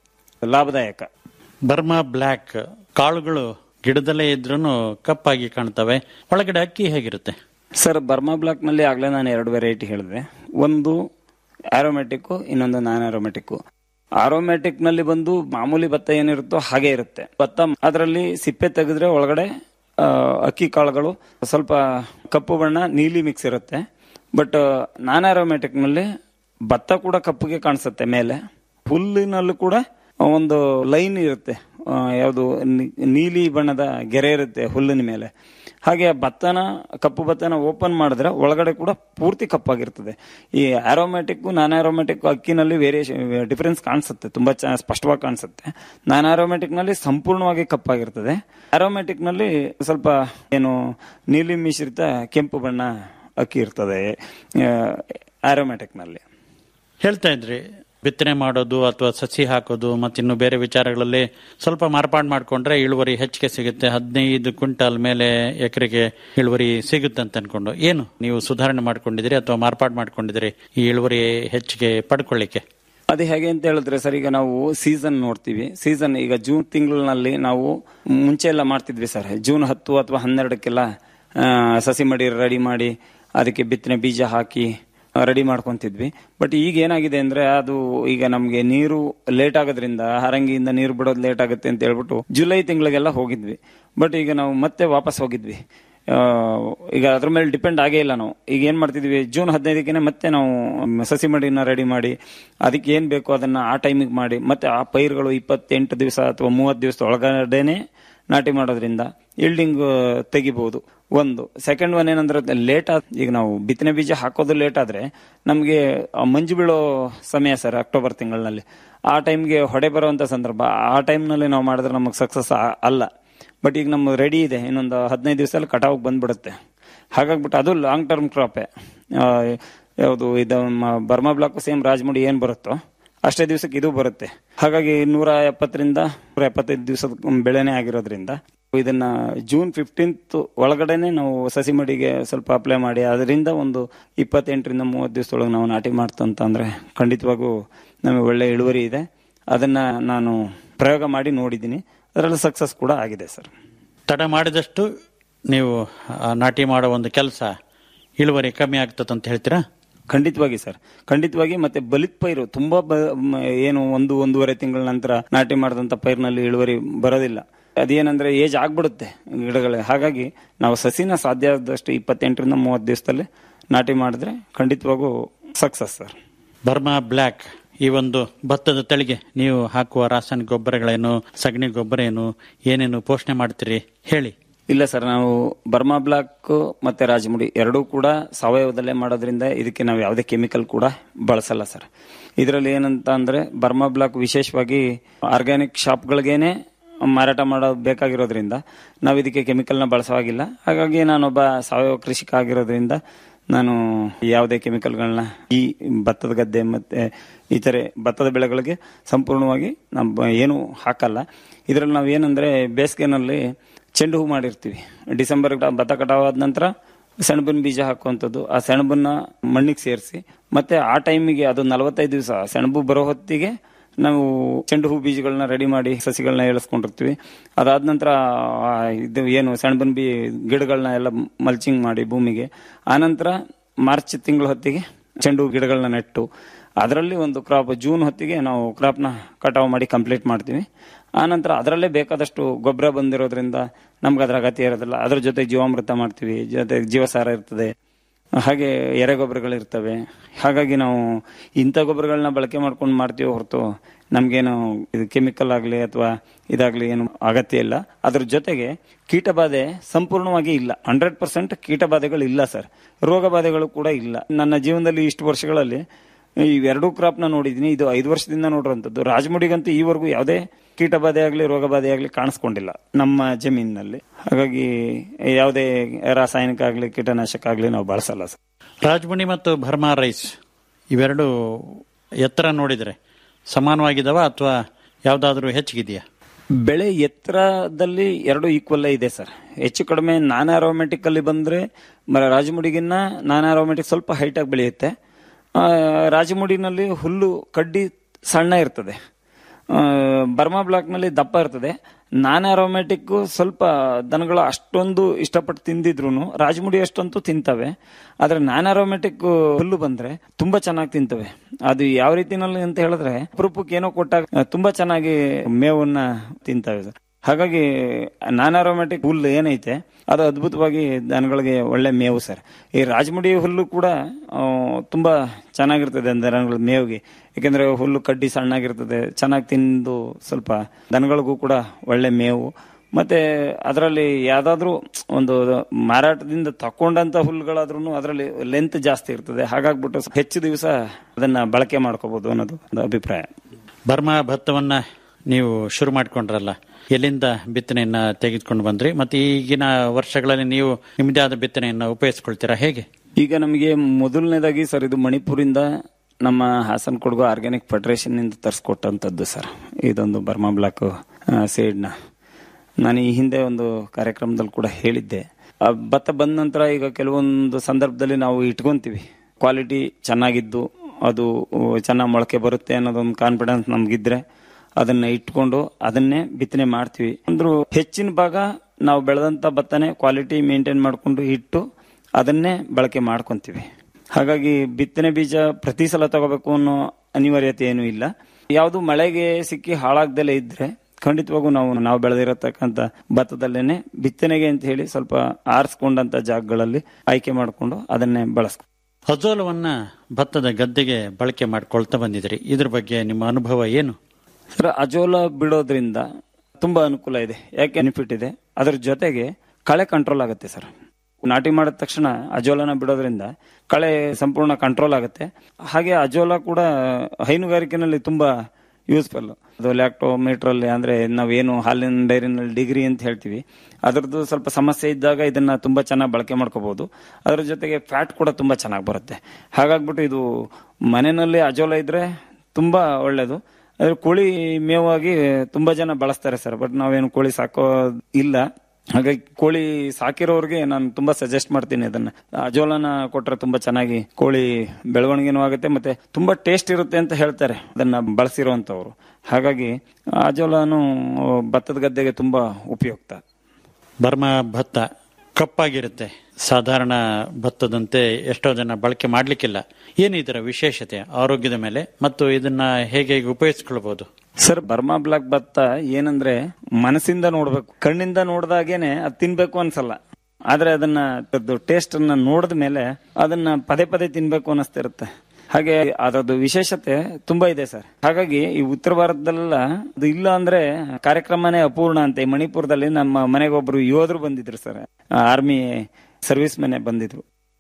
ಲಾಭದಾಯಕ ಬರ್ಮಾ ಬ್ಲ್ಯಾಕ್ ಕಾಳುಗಳು ಗಿಡದಲ್ಲೇ ಇದ್ರೂ ಕಪ್ಪಾಗಿ ಕಾಣ್ತವೆ ಒಳಗಡೆ ಅಕ್ಕಿ ಹೇಗಿರುತ್ತೆ ಸರ್ ಬರ್ಮಾ ಬ್ಲಾಕ್ ನಲ್ಲಿ ಆಗ್ಲೇ ನಾನು ಎರಡು ವೆರೈಟಿ ಹೇಳಿದೆ ಒಂದು ಆರೋಮೆಟಿಕ್ ಇನ್ನೊಂದು ನಾನ್ ಆರೋಮೆಟಿಕ್ ಆರೋಮೆಟಿಕ್ ನಲ್ಲಿ ಬಂದು ಮಾಮೂಲಿ ಭತ್ತ ಏನಿರುತ್ತೋ ಹಾಗೆ ಇರುತ್ತೆ ಭತ್ತ ಅದರಲ್ಲಿ ಸಿಪ್ಪೆ ತೆಗೆದ್ರೆ ಒಳಗಡೆ ಆ, ಅಕ್ಕಿ ಕಾಳುಗಳು ಸ್ವಲ್ಪ ಕಪ್ಪು ಬಣ್ಣ ನೀಲಿ ಮಿಕ್ಸ್ ಇರುತ್ತೆ ಬಟ್ ನಾನ್ ಆರೋಮೆಟಿಕ್ ನಲ್ಲಿ ಭತ್ತ ಕೂಡ ಕಪ್ಪುಗೆ ಕಾಣಿಸುತ್ತೆ ಮೇಲೆ ಹುಲ್ಲಿನಲ್ಲೂ ಕೂಡ ಒಂದು ಲೈನ್ ಇರುತ್ತೆ ಆ, ಯಾವುದು ನಿ- ನೀಲಿ ಬಣ್ಣದ ಗೆರೆ ಇರುತ್ತೆ ಹುಲ್ಲಿನ ಮೇಲೆ ಹಾಗೆ ಆ ಭತ್ತನ ಕಪ್ಪು ಭತ್ತನ ಓಪನ್ ಮಾಡಿದ್ರೆ ಒಳಗಡೆ ಕೂಡ ಪೂರ್ತಿ ಕಪ್ಪಾಗಿರ್ತದೆ ಈ ಆರೋಮ್ಯಾಟಿಕ್ ನಾನ್ ಆರೋಮ್ಯಾಟಿಕ್ ಅಕ್ಕಿನಲ್ಲಿ ವೇರಿಯೇಷನ್ ಡಿಫರೆನ್ಸ್ ಕಾಣಿಸುತ್ತೆ ತುಂಬಾ ಚ- ಸ್ಪಷ್ಟವಾಗಿ ಕಾಣಿಸುತ್ತೆ ನಾನ್ ಆರೋಮ್ಯಾಟಿಕ್ ನಲ್ಲಿ ಸಂಪೂರ್ಣವಾಗಿ ಕಪ್ಪಾಗಿರ್ತದೆ ಆರೋಮ್ಯಾಟಿಕ್ ನಲ್ಲಿ ಸ್ವಲ್ಪ ಏನು ನೀಲಿ ಮಿಶ್ರಿತ ಕೆಂಪು ಬಣ್ಣ ಅಕ್ಕಿ ಇರ್ತದೆ ಆರೋಮ್ಯಾಟಿಕ್ ನಲ್ಲಿ ಹೇಳ್ತಾ ಇದ್ರಿ ಬಿತ್ತನೆ ಮಾಡೋದು ಅಥವಾ ಸಸಿ ಹಾಕೋದು ಮತ್ತಿನ್ನು ಬೇರೆ ವಿಚಾರಗಳಲ್ಲಿ ಸ್ವಲ್ಪ ಮಾರ್ಪಾಡು ಮಾಡಿಕೊಂಡ್ರೆ ಇಳುವರಿ ಹೆಚ್ಚಿಗೆ ಸಿಗುತ್ತೆ ಹದಿನೈದು ಕ್ವಿಂಟಾಲ್ ಮೇಲೆ ಎಕರೆಗೆ ಇಳುವರಿ ಸಿಗುತ್ತೆ ಅಂತ ಅನ್ಕೊಂಡು ಏನು ನೀವು ಸುಧಾರಣೆ ಮಾಡ್ಕೊಂಡಿದ್ದೀರಿ ಅಥವಾ ಮಾರ್ಪಾಡು ಮಾಡ್ಕೊಂಡಿದ್ದೀರಿ ಈ ಇಳುವರಿ ಹೆಚ್ಚಿಗೆ ಪಡ್ಕೊಳ್ಳಿಕ್ಕೆ ಅದು ಹೇಗೆ ಅಂತ ಹೇಳಿದ್ರೆ ಸರ್ ಈಗ ನಾವು ಸೀಸನ್ ನೋಡ್ತೀವಿ ಸೀಸನ್ ಈಗ ಜೂನ್ ತಿಂಗಳಿನಲ್ಲಿ ನಾವು ಮುಂಚೆ ಎಲ್ಲ ಮಾಡ್ತಿದ್ವಿ ಸರ್ ಜೂನ್ ಹತ್ತು ಅಥವಾ ಹನ್ನೆರಡಕ್ಕೆಲ್ಲ ಆ, ಸಸಿ ಮಡಿ ರೆಡಿ ಮಾಡಿ ಅದಕ್ಕೆ ಬಿತ್ತನೆ ಬೀಜ ಹಾಕಿ ರೆಡಿ ಮಾಡ್ಕೊಂತಿದ್ವಿ ಬಟ್ ಈಗ ಏನಾಗಿದೆ ಅಂದ್ರೆ ಅದು ಈಗ ನಮ್ಗೆ ನೀರು ಲೇಟ್ ಆಗೋದ್ರಿಂದ ಹರಂಗಿಯಿಂದ ನೀರು ಬಿಡೋದು ಲೇಟ್ ಆಗುತ್ತೆ ಅಂತ ಹೇಳ್ಬಿಟ್ಟು ಜುಲೈ ತಿಂಗಳಿಗೆಲ್ಲ ಹೋಗಿದ್ವಿ ಬಟ್ ಈಗ ನಾವು ಮತ್ತೆ ವಾಪಸ್ ಹೋಗಿದ್ವಿ ಆ, ಈಗ ಅದ್ರ ಮೇಲೆ ಡಿಪೆಂಡ್ ಆಗೇ ಇಲ್ಲ ನಾವು ಈಗ ಏನ್ ಮಾಡ್ತಿದ್ವಿ ಜೂನ್ ಹದಿನೈದಕ್ಕೆ ಮತ್ತೆ ನಾವು ಸಸಿ ಮಡಿನ ರೆಡಿ ಮಾಡಿ ಅದಕ್ಕೆ ಏನ್ ಬೇಕು ಅದನ್ನ ಆ ಟೈಮಿಗೆ ಮಾಡಿ ಮತ್ತೆ ಆ ಪೈರುಗಳು ಇಪ್ಪತ್ತೆಂಟು ದಿವಸ ಅಥವಾ ಮೂವತ್ತು ದಿವಸ ಒಳಗಡೆನೆ ನಾಟಿ ಮಾಡೋದ್ರಿಂದ ಇಲ್ಡಿಂಗ್ ತೆಗಿಬಹುದು ಒಂದು ಸೆಕೆಂಡ್ ಒನ್ ಏನಂದ್ರೆ ಲೇಟ್ ಆದ ಈಗ ನಾವು ಬಿತ್ತನೆ ಬೀಜ ಹಾಕೋದು ಲೇಟ್ ಆದ್ರೆ ನಮಗೆ ಮಂಜು ಬೀಳೋ ಸಮಯ ಸರ್ ಅಕ್ಟೋಬರ್ ತಿಂಗಳಲ್ಲಿ ಆ ಟೈಮ್ಗೆ ಹೊಡೆ ಬರುವಂತ ಸಂದರ್ಭ ಆ ಟೈಮ್ನಲ್ಲಿ ನಾವು ಮಾಡಿದ್ರೆ ನಮಗೆ ಸಕ್ಸಸ್ ಅಲ್ಲ ಬಟ್ ಈಗ ನಮ್ಮ ರೆಡಿ ಇದೆ ಇನ್ನೊಂದು ಹದಿನೈದು ದಿವಸದಲ್ಲಿ ಕಟಾವ್ ಬಂದ್ಬಿಡುತ್ತೆ ಹಾಗಾಗ್ಬಿಟ್ಟು ಅದು ಲಾಂಗ್ ಟರ್ಮ್ ಕ್ರಾಪೇ ಯಾವುದು ಇದು ನಮ್ಮ ಬರ್ಮಾ ಬ್ಲಾಕ್ ಸೇಮ್ ರಾಜಮುಡಿ ಏನ್ ಬರುತ್ತೋ ಅಷ್ಟೇ ದಿವಸಕ್ಕೆ ಇದು ಬರುತ್ತೆ ಹಾಗಾಗಿ ನೂರ ಎಪ್ಪತ್ತರಿಂದ ನೂರ ಎಪ್ಪತ್ತೈದು ದಿವಸದ ಬೆಳೆನೇ ಆಗಿರೋದ್ರಿಂದ ಇದನ್ನ ಜೂನ್ ಫಿಫ್ಟೀನ್ತ್ ಒಳಗಡೆನೆ ನಾವು ಸಸಿ ಮಡಿಗೆ ಸ್ವಲ್ಪ ಅಪ್ಲೈ ಮಾಡಿ ಅದರಿಂದ ಒಂದು ಇಪ್ಪತ್ತೆಂಟರಿಂದ ಮೂವತ್ತು ದಿವಸದೊಳಗೆ ನಾವು ನಾಟಿ ಮಾಡ್ತಂತ ಅಂದ್ರೆ ಖಂಡಿತವಾಗೂ ನಮಗೆ ಒಳ್ಳೆ ಇಳುವರಿ ಇದೆ ಅದನ್ನ ನಾನು ಪ್ರಯೋಗ ಮಾಡಿ ನೋಡಿದ್ದೀನಿ ಅದರಲ್ಲಿ ಸಕ್ಸಸ್ ಕೂಡ ಆಗಿದೆ ಸರ್ ತಡ ಮಾಡಿದಷ್ಟು ನೀವು ಆ ನಾಟಿ ಮಾಡೋ ಒಂದು ಕೆಲಸ ಇಳುವರಿ ಕಮ್ಮಿ ಆಗ್ತದೆ ಅಂತ ಹೇಳ್ತೀರಾ ಖಂಡಿತವಾಗಿ ಸರ್ ಖಂಡಿತವಾಗಿ ಮತ್ತೆ ಬಲಿತ್ ಪೈರು ತುಂಬಾ ಬ- ಮ- ಏನು ಒಂದು ಒಂದೂವರೆ ತಿಂಗಳ ನಂತರ ನಾಟಿ ಮಾಡಿದಂತ ಪೈರ್ನಲ್ಲಿ ಇಳುವರಿ ಬರೋದಿಲ್ಲ ಅದೇನಂದ್ರೆ ಏಜ್ ಆಗ್ಬಿಡುತ್ತೆ ಗಿಡಗಳೇ ಹಾಗಾಗಿ ನಾವು ಸಸಿನ ಸಾಧ್ಯ ಆದಷ್ಟು ಇಪ್ಪತ್ತೆಂಟರಿಂದ ಮೂವತ್ತು ದಿವಸದಲ್ಲಿ ನಾಟಿ ಮಾಡಿದ್ರೆ ಖಂಡಿತವಾಗೂ ಸಕ್ಸಸ್ ಸರ್ ಬರ್ಮಾ ಬ್ಲ್ಯಾಕ್ ಈ ಒಂದು ಭತ್ತದ ತಳಿಗೆ ನೀವು ಹಾಕುವ ರಾಸಾಯನಿಕ ಗೊಬ್ಬರಗಳೇನು ಸಗಣಿ ಗೊಬ್ಬರ ಏನು ಏನೇನು ಪೋಷಣೆ ಮಾಡ್ತೀರಿ ಹೇಳಿ ಇಲ್ಲ ಸರ್ ನಾವು ಬರ್ಮಾ ಬ್ಲಾಕ್ ಮತ್ತೆ ರಾಜಮುಡಿ ಎರಡೂ ಕೂಡ ಸಾವಯವದಲ್ಲೇ ಮಾಡೋದ್ರಿಂದ ಇದಕ್ಕೆ ನಾವು ಯಾವುದೇ ಕೆಮಿಕಲ್ ಕೂಡ ಬಳಸಲ್ಲ ಸರ್ ಇದರಲ್ಲಿ ಏನಂತ ಅಂದ್ರೆ ಬರ್ಮಾ ಬ್ಲಾಕ್ ವಿಶೇಷವಾಗಿ ಆರ್ಗ್ಯಾನಿಕ್ ಶಾಪ್ಗಳಿಗೇನೆ ಮಾರಾಟ ಮಾಡೋದು ಬೇಕಾಗಿರೋದ್ರಿಂದ ನಾವು ಇದಕ್ಕೆ ಕೆಮಿಕಲ್ನ ಬಳಸೋವಾಗಿಲ್ಲ ಹಾಗಾಗಿ ನಾನೊಬ್ಬ ಸಾವಯವ ಕೃಷಿಕ ಆಗಿರೋದ್ರಿಂದ ನಾನು ಯಾವುದೇ ಕೆಮಿಕಲ್ಗಳನ್ನ ಈ ಭತ್ತದ ಗದ್ದೆ ಮತ್ತೆ ಇತರೆ ಭತ್ತದ ಬೆಳೆಗಳಿಗೆ ಸಂಪೂರ್ಣವಾಗಿ ನಾವು ಏನು ಹಾಕಲ್ಲ ಇದರಲ್ಲಿ ನಾವು ಏನಂದ್ರೆ ಬೇಸಿಗೆನಲ್ಲಿ ಚೆಂಡು ಹೂ ಮಾಡಿರ್ತೀವಿ ಡಿಸೆಂಬರ್ ಭತ್ತ ಕಟಾವಾದ ನಂತರ ಸೆಣಬಿನ ಬೀಜ ಹಾಕುವಂಥದ್ದು ಆ ಸೆಣಬನ್ನ ಮಣ್ಣಿಗೆ ಸೇರಿಸಿ ಮತ್ತೆ ಆ ಟೈಮಿಗೆ ಅದು ನಲವತ್ತೈದು ದಿವಸ ಸೆಣಬು ಬರೋ ಹೊತ್ತಿಗೆ ನಾವು ಚೆಂಡು ಹೂ ಬೀಜಗಳನ್ನ ರೆಡಿ ಮಾಡಿ ಸಸಿಗಳನ್ನ ಏಳಿಸ್ಕೊಂಡಿರ್ತೀವಿ ಅದಾದ ನಂತರ ಆ ಇದು ಏನು ಸೆಣಬಿನ ಬೀ ಗಿಡಗಳನ್ನ ಎಲ್ಲ ಮಲ್ಚಿಂಗ್ ಮಾಡಿ ಭೂಮಿಗೆ ಆನಂತರ ಮಾರ್ಚ್ ತಿಂಗಳ ಹೊತ್ತಿಗೆ ಚೆಂಡು ಹೂ ಗಿಡಗಳನ್ನ ನೆಟ್ಟು ಅದರಲ್ಲಿ ಒಂದು ಕ್ರಾಪ್ ಜೂನ್ ಹೊತ್ತಿಗೆ ನಾವು ಕ್ರಾಪ್ನ ಕಟಾವು ಮಾಡಿ ಕಂಪ್ಲೀಟ್ ಮಾಡ್ತೀವಿ ಆನಂತರ ಅದರಲ್ಲೇ ಬೇಕಾದಷ್ಟು ಗೊಬ್ಬರ ಬಂದಿರೋದ್ರಿಂದ ನಮ್ಗೆ ಅದರ ಅಗತ್ಯ ಇರೋದಿಲ್ಲ ಅದ್ರ ಜೊತೆ ಜೀವಾಮೃತ ಮಾಡ್ತೀವಿ ಜೊತೆ ಜೀವಸಾರ ಇರ್ತದೆ ಹಾಗೆ ಎರೆಗೊಬ್ಬರಗಳಿರ್ತವೆ ಹಾಗಾಗಿ ನಾವು ಇಂಥ ಗೊಬ್ಬರಗಳನ್ನ ಬಳಕೆ ಮಾಡ್ಕೊಂಡು ಮಾಡ್ತೀವಿ ಹೊರತು ನಮ್ಗೇನು ಇದು ಕೆಮಿಕಲ್ ಆಗಲಿ ಅಥವಾ ಇದಾಗಲಿ ಏನು ಅಗತ್ಯ ಇಲ್ಲ ಅದ್ರ ಜೊತೆಗೆ ಕೀಟಬಾಧೆ ಸಂಪೂರ್ಣವಾಗಿ ಇಲ್ಲ ಹಂಡ್ರೆಡ್ ಪರ್ಸೆಂಟ್ ಕೀಟಬಾಧೆಗಳು ಇಲ್ಲ ಸರ್ ರೋಗ ಬಾಧೆಗಳು ಕೂಡ ಇಲ್ಲ ನನ್ನ ಜೀವನದಲ್ಲಿ ಇಷ್ಟು ವರ್ಷಗಳಲ್ಲಿ ಇವೆರಡೂ ಕ್ರಾಪ್ ನ ನೋಡಿದೀನಿ ಇದು ಐದು ವರ್ಷದಿಂದ ನೋಡಿರುವಂತದ್ದು ರಾಜಮುಡಿಗಂತೂ ಈವರೆಗೂ ಯಾವುದೇ ಕೀಟಬಾಧೆ ಆಗಲಿ ರೋಗ ಬಾಧೆ ಆಗಲಿ ಕಾಣಿಸ್ಕೊಂಡಿಲ್ಲ ನಮ್ಮ ಜಮೀನಿನಲ್ಲಿ ಹಾಗಾಗಿ ಯಾವುದೇ ರಾಸಾಯನಿಕ ಆಗಲಿ ಕೀಟನಾಶಕ ಆಗಲಿ ನಾವು ಬಳಸಲ್ಲ ಸರ್ ರಾಜಮುನಿ ಮತ್ತು ಭರ್ಮಾ ರೈಸ್ ಇವೆರಡು ಎತ್ತರ ನೋಡಿದರೆ ಸಮಾನವಾಗಿದಾವ ಅಥವಾ ಯಾವ್ದಾದ್ರೂ ಹೆಚ್ಚಿಗಿದೆಯಾ ಬೆಳೆ ಎತ್ತರದಲ್ಲಿ ಎರಡು ಈಕ್ವಲ್ ಇದೆ ಸರ್ ಹೆಚ್ಚು ಕಡಿಮೆ ನಾನ್ ಆರೋಮೆಟಿಕ್ ಅಲ್ಲಿ ಬಂದ್ರೆ ಮ- ರಾಜಮುಡಿಗಿನ್ನ ನಾನ್ ಆರೋಮೆಟಿಕ್ ಸ್ವಲ್ಪ ಹೈಟ್ ಆಗಿ ಬೆಳೆಯುತ್ತೆ ಆ, ರಾಜಮುಡಿನಲ್ಲಿ ಹುಲ್ಲು ಕಡ್ಡಿ ಸಣ್ಣ ಇರ್ತದೆ ಆ, ಬರ್ಮಾ ಬ್ಲಾಕ್ ನಲ್ಲಿ ದಪ್ಪ ಇರ್ತದೆ ನಾನ್ ಆರೋಮೆಟಿಕ್ ಸ್ವಲ್ಪ ದನಗಳು ಅಷ್ಟೊಂದು ಇಷ್ಟಪಟ್ಟು ತಿಂದಿದ್ರು ರಾಜಮುಡಿ ಅಷ್ಟಂತೂ ತಿಂತವೆ ಆದ್ರೆ ನಾನ್ ಆರೋಮೆಟಿಕ್ ಹುಲ್ಲು ಬಂದ್ರೆ ತುಂಬಾ ಚೆನ್ನಾಗಿ ತಿಂತವೆ ಅದು ಯಾವ ರೀತಿನಲ್ಲಿ ಅಂತ ಹೇಳಿದ್ರೆ ಅಪರೂಪಕ್ಕೆ ಏನೋ ಕೊಟ್ಟಾಗ ಆ, ತುಂಬಾ ಚೆನ್ನಾಗಿ ಮೇವನ್ನ ತಿಂತವೆ ಸರ್ ಹಾಗಾಗಿ ನಾನ್ ಅರೋಮ್ಯಾಟಿಕ್ ಹುಲ್ಲು ಏನೈತೆ ಅದು ಅದ್ಭುತವಾಗಿ ದನಗಳಿಗೆ ಒಳ್ಳೆ ಮೇವು ಸರ್ ಈ ರಾಜಮುಡಿ ಹುಲ್ಲು ಕೂಡ ಆ, ತುಂಬಾ ಚೆನ್ನಾಗಿರ್ತದೆ ದನಗಳ ಮೇವಿಗೆ ಯಾಕೆಂದ್ರೆ ಹುಲ್ಲು ಕಡ್ಡಿ ಸಣ್ಣಾಗಿರ್ತದೆ ಚೆನ್ನಾಗಿ ತಿಂದು ಸ್ವಲ್ಪ ದನಗಳಿಗೂ ಕೂಡ ಒಳ್ಳೆ ಮೇವು ಮತ್ತೆ ಅದರಲ್ಲಿ ಯಾವ್ದಾದ್ರು ಒಂದು ಮಾರಾಟದಿಂದ ತಕೊಂಡಂತ ಹುಲ್ಲುಗಳಾದ್ರೂ ಅದರಲ್ಲಿ ಲೆಂತ್ ಜಾಸ್ತಿ ಇರ್ತದೆ ಹಾಗಾಗ್ಬಿಟ್ಟು ಹೆಚ್ಚು ದಿವಸ ಅದನ್ನ ಬಳಕೆ ಮಾಡ್ಕೋಬಹುದು ಅನ್ನೋದು ಒಂದು ಅಭಿಪ್ರಾಯ ಬರ್ಮಾ ಭತ್ತವನ್ನ ನೀವು ಶುರು ಮಾಡ್ಕೊಂಡ್ರಲ್ಲ ಎಲ್ಲಿಂದ ಬಿತ್ತನೆಯನ್ನ ತೆಗೆದುಕೊಂಡು ಬಂದ್ರಿ ಮತ್ತೆ ಈಗಿನ ವರ್ಷಗಳಲ್ಲಿ ನೀವು ನಿಮ್ಮದೇ ಆದ ಬಿತ್ತನೆಯನ್ನ ಉಪಯೋಗಿಸ್ಕೊಳ್ತೀರಾ ಹೇಗೆ ಈಗ ನಮಗೆ ಮೊದಲನೇದಾಗಿ ಸರ್ ಇದು ಮಣಿಪುರಿಂದ ನಮ್ಮ ಹಾಸನ್ ಕೊಡಗು ಆರ್ಗ್ಯಾನಿಕ್ ಫೆಡರೇಷನ್ ಇಂದ ತರಿಸ್ಕೊಟ್ಟಂತದ್ದು ಸರ್ ಇದೊಂದು ಬರ್ಮಾ ಬ್ಲಾಕ್ ಸೇಡ್ನ ನಾನು ಈ ಹಿಂದೆ ಒಂದು ಕಾರ್ಯಕ್ರಮದಲ್ಲಿ ಕೂಡ ಹೇಳಿದ್ದೆ ಆ ಭತ್ತ ಬಂದ ನಂತರ ಈಗ ಕೆಲವೊಂದು ಸಂದರ್ಭದಲ್ಲಿ ನಾವು ಇಟ್ಕೊಂತೀವಿ ಕ್ವಾಲಿಟಿ ಚೆನ್ನಾಗಿದ್ದು ಅದು ಚೆನ್ನಾಗಿ ಮೊಳಕೆ ಬರುತ್ತೆ ಅನ್ನೋದೊಂದು ಕಾನ್ಫಿಡೆನ್ಸ್ ನಮ್ಗಿದ್ರೆ ಅದನ್ನ ಇಟ್ಕೊಂಡು ಅದನ್ನೇ ಬಿತ್ತನೆ ಮಾಡ್ತೀವಿ ಅಂದ್ರೂ ಹೆಚ್ಚಿನ ಭಾಗ ನಾವು ಬೆಳೆದಂತ ಭತ್ತನೇ ಕ್ವಾಲಿಟಿ ಮೇಂಟೈನ್ ಮಾಡ್ಕೊಂಡು ಇಟ್ಟು ಅದನ್ನೇ ಬಳಕೆ ಮಾಡ್ಕೊಂತೀವಿ ಹಾಗಾಗಿ ಬಿತ್ತನೆ ಬೀಜ ಪ್ರತಿ ಸಲ ತಗೋಬೇಕು ಅನ್ನೋ ಅನಿವಾರ್ಯತೆ ಏನೂ ಇಲ್ಲ ಯಾವುದು ಮಳೆಗೆ ಸಿಕ್ಕಿ ಹಾಳಾಗ್ದಲೇ ಇದ್ರೆ ಖಂಡಿತವಾಗೂ ನಾವು ನಾವು ಬೆಳೆದಿರತಕ್ಕಂತ ಭತ್ತದಲ್ಲೇನೆ ಬಿತ್ತನೆಗೆ ಅಂತ ಹೇಳಿ ಸ್ವಲ್ಪ ಆರಿಸ್ಕೊಂಡಂತ ಜಾಗಗಳಲ್ಲಿ ಆಯ್ಕೆ ಮಾಡಿಕೊಂಡು ಅದನ್ನೇ ಬಳಸ್ಕೊ ಅಜೋಲವನ್ನ ಭತ್ತದ ಗದ್ದೆಗೆ ಬಳಕೆ ಮಾಡ್ಕೊಳ್ತಾ ಬಂದಿದ್ರಿ ಇದ್ರ ಬಗ್ಗೆ ನಿಮ್ಮ ಅನುಭವ ಏನು ಸರ್ ಅಜೋಲ ಬಿಡೋದ್ರಿಂದ ತುಂಬಾ ಅನುಕೂಲ ಇದೆ ಯಾಕೆ ಬೆನಿಫಿಟ್ ಇದೆ ಅದ್ರ ಜೊತೆಗೆ ಕಳೆ ಕಂಟ್ರೋಲ್ ಆಗುತ್ತೆ ಸರ್ ನಾಟಿ ಮಾಡಿದ ತಕ್ಷಣ ಅಜೋಲನ ಬಿಡೋದ್ರಿಂದ ಕಳೆ ಸಂಪೂರ್ಣ ಕಂಟ್ರೋಲ್ ಆಗುತ್ತೆ ಹಾಗೆ ಅಜೋಲ ಕೂಡ ಹೈನುಗಾರಿಕೆನಲ್ಲಿ ತುಂಬಾ ಯೂಸ್ಫುಲ್ ಅದು ಲ್ಯಾಕ್ಟೋಮೀಟರ್ ಅಲ್ಲಿ ಅಂದ್ರೆ ನಾವೇನು ಹಾಲಿನ ಡೈರಿನಲ್ಲಿ ಡಿಗ್ರಿ ಅಂತ ಹೇಳ್ತೀವಿ ಅದರದ್ದು ಸ್ವಲ್ಪ ಸಮಸ್ಯೆ ಇದ್ದಾಗ ಇದನ್ನ ತುಂಬಾ ಚೆನ್ನಾಗಿ ಬಳಕೆ ಮಾಡ್ಕೋಬಹುದು ಅದರ ಜೊತೆಗೆ ಫ್ಯಾಟ್ ಕೂಡ ತುಂಬಾ ಚೆನ್ನಾಗಿ ಬರುತ್ತೆ ಹಾಗಾಗ್ಬಿಟ್ಟು ಇದು ಮನೆಯಲ್ಲಿ ಅಜೋಲ ಇದ್ರೆ ತುಂಬಾ ಒಳ್ಳೇದು ಅದ್ರ ಕೋಳಿ ಮೇವಾಗಿ ತುಂಬಾ ಜನ ಬಳಸ್ತಾರೆ ಸರ್ ಬಟ್ ನಾವೇನು ಕೋಳಿ ಸಾಕೋ ಇಲ್ಲ ಹಾಗಾಗಿ ಕೋಳಿ ಸಾಕಿರೋರಿಗೆ ನಾನು ತುಂಬಾ ಸಜೆಸ್ಟ್ ಮಾಡ್ತೀನಿ ಅದನ್ನ ಅಜೋಲನ ಕೊಟ್ರೆ ತುಂಬಾ ಚೆನ್ನಾಗಿ ಕೋಳಿ ಬೆಳವಣಿಗೆನೂ ಆಗುತ್ತೆ ಮತ್ತೆ ತುಂಬಾ ಟೇಸ್ಟ್ ಇರುತ್ತೆ ಅಂತ ಹೇಳ್ತಾರೆ ಅದನ್ನ ಬಳಸಿರುವಂತವ್ರು ಹಾಗಾಗಿ ಅಜೋಲನು ಭತ್ತದ ಗದ್ದೆಗೆ ತುಂಬಾ ಉಪಯುಕ್ತ ಬರ್ಮಾ ಭತ್ತ ಕಪ್ಪಾಗಿರುತ್ತೆ ಸಾಧಾರಣ ಭತ್ತದಂತೆ ಎಷ್ಟೋ ಜನ ಬಳಕೆ ಮಾಡ್ಲಿಕ್ಕಿಲ್ಲ ಏನು ಇದರ ವಿಶೇಷತೆ ಆರೋಗ್ಯದ ಮೇಲೆ ಮತ್ತು ಇದನ್ನ ಹೇಗೆ ಉಪಯೋಗಿಸ್ಕೊಳ್ಬಹುದು ಸರ್ ಬರ್ಮಾ ಬ್ಲಾಕ್ ಭತ್ತ ಏನಂದ್ರೆ ಮನಸ್ಸಿಂದ ನೋಡ್ಬೇಕು ಕಣ್ಣಿಂದ ನೋಡ್ದಾಗೇನೆ ಅದ್ ತಿನ್ಬೇಕು ಅನ್ಸಲ್ಲ ಆದ್ರೆ ಅದನ್ನ ಟೇಸ್ಟ್ ಅನ್ನ ನೋಡಿದ ಮೇಲೆ ಅದನ್ನ ಪದೇ ಪದೇ ತಿನ್ಬೇಕು ಅನಿಸ್ತಿರುತ್ತೆ ಹಾಗೆ ಅದರದ್ದು ವಿಶೇಷತೆ ತುಂಬಾ ಇದೆ ಸರ್ ಹಾಗಾಗಿ ಈ ಉತ್ತರ ಭಾರತದಲ್ಲೆಲ್ಲ ಅದು ಇಲ್ಲ ಅಂದ್ರೆ ಕಾರ್ಯಕ್ರಮನೇ ಅಪೂರ್ಣ ಅಂತ ಈ ಮಣಿಪುರದಲ್ಲಿ ನಮ್ಮ ಮನೆಗೆ ಒಬ್ರು ಯೋಧರು ಬಂದಿದ್ರು ಸರ್ ಆರ್ಮಿ ಸರ್ವಿಸ್ ಮನೆ ಬಂದಿದ್ರು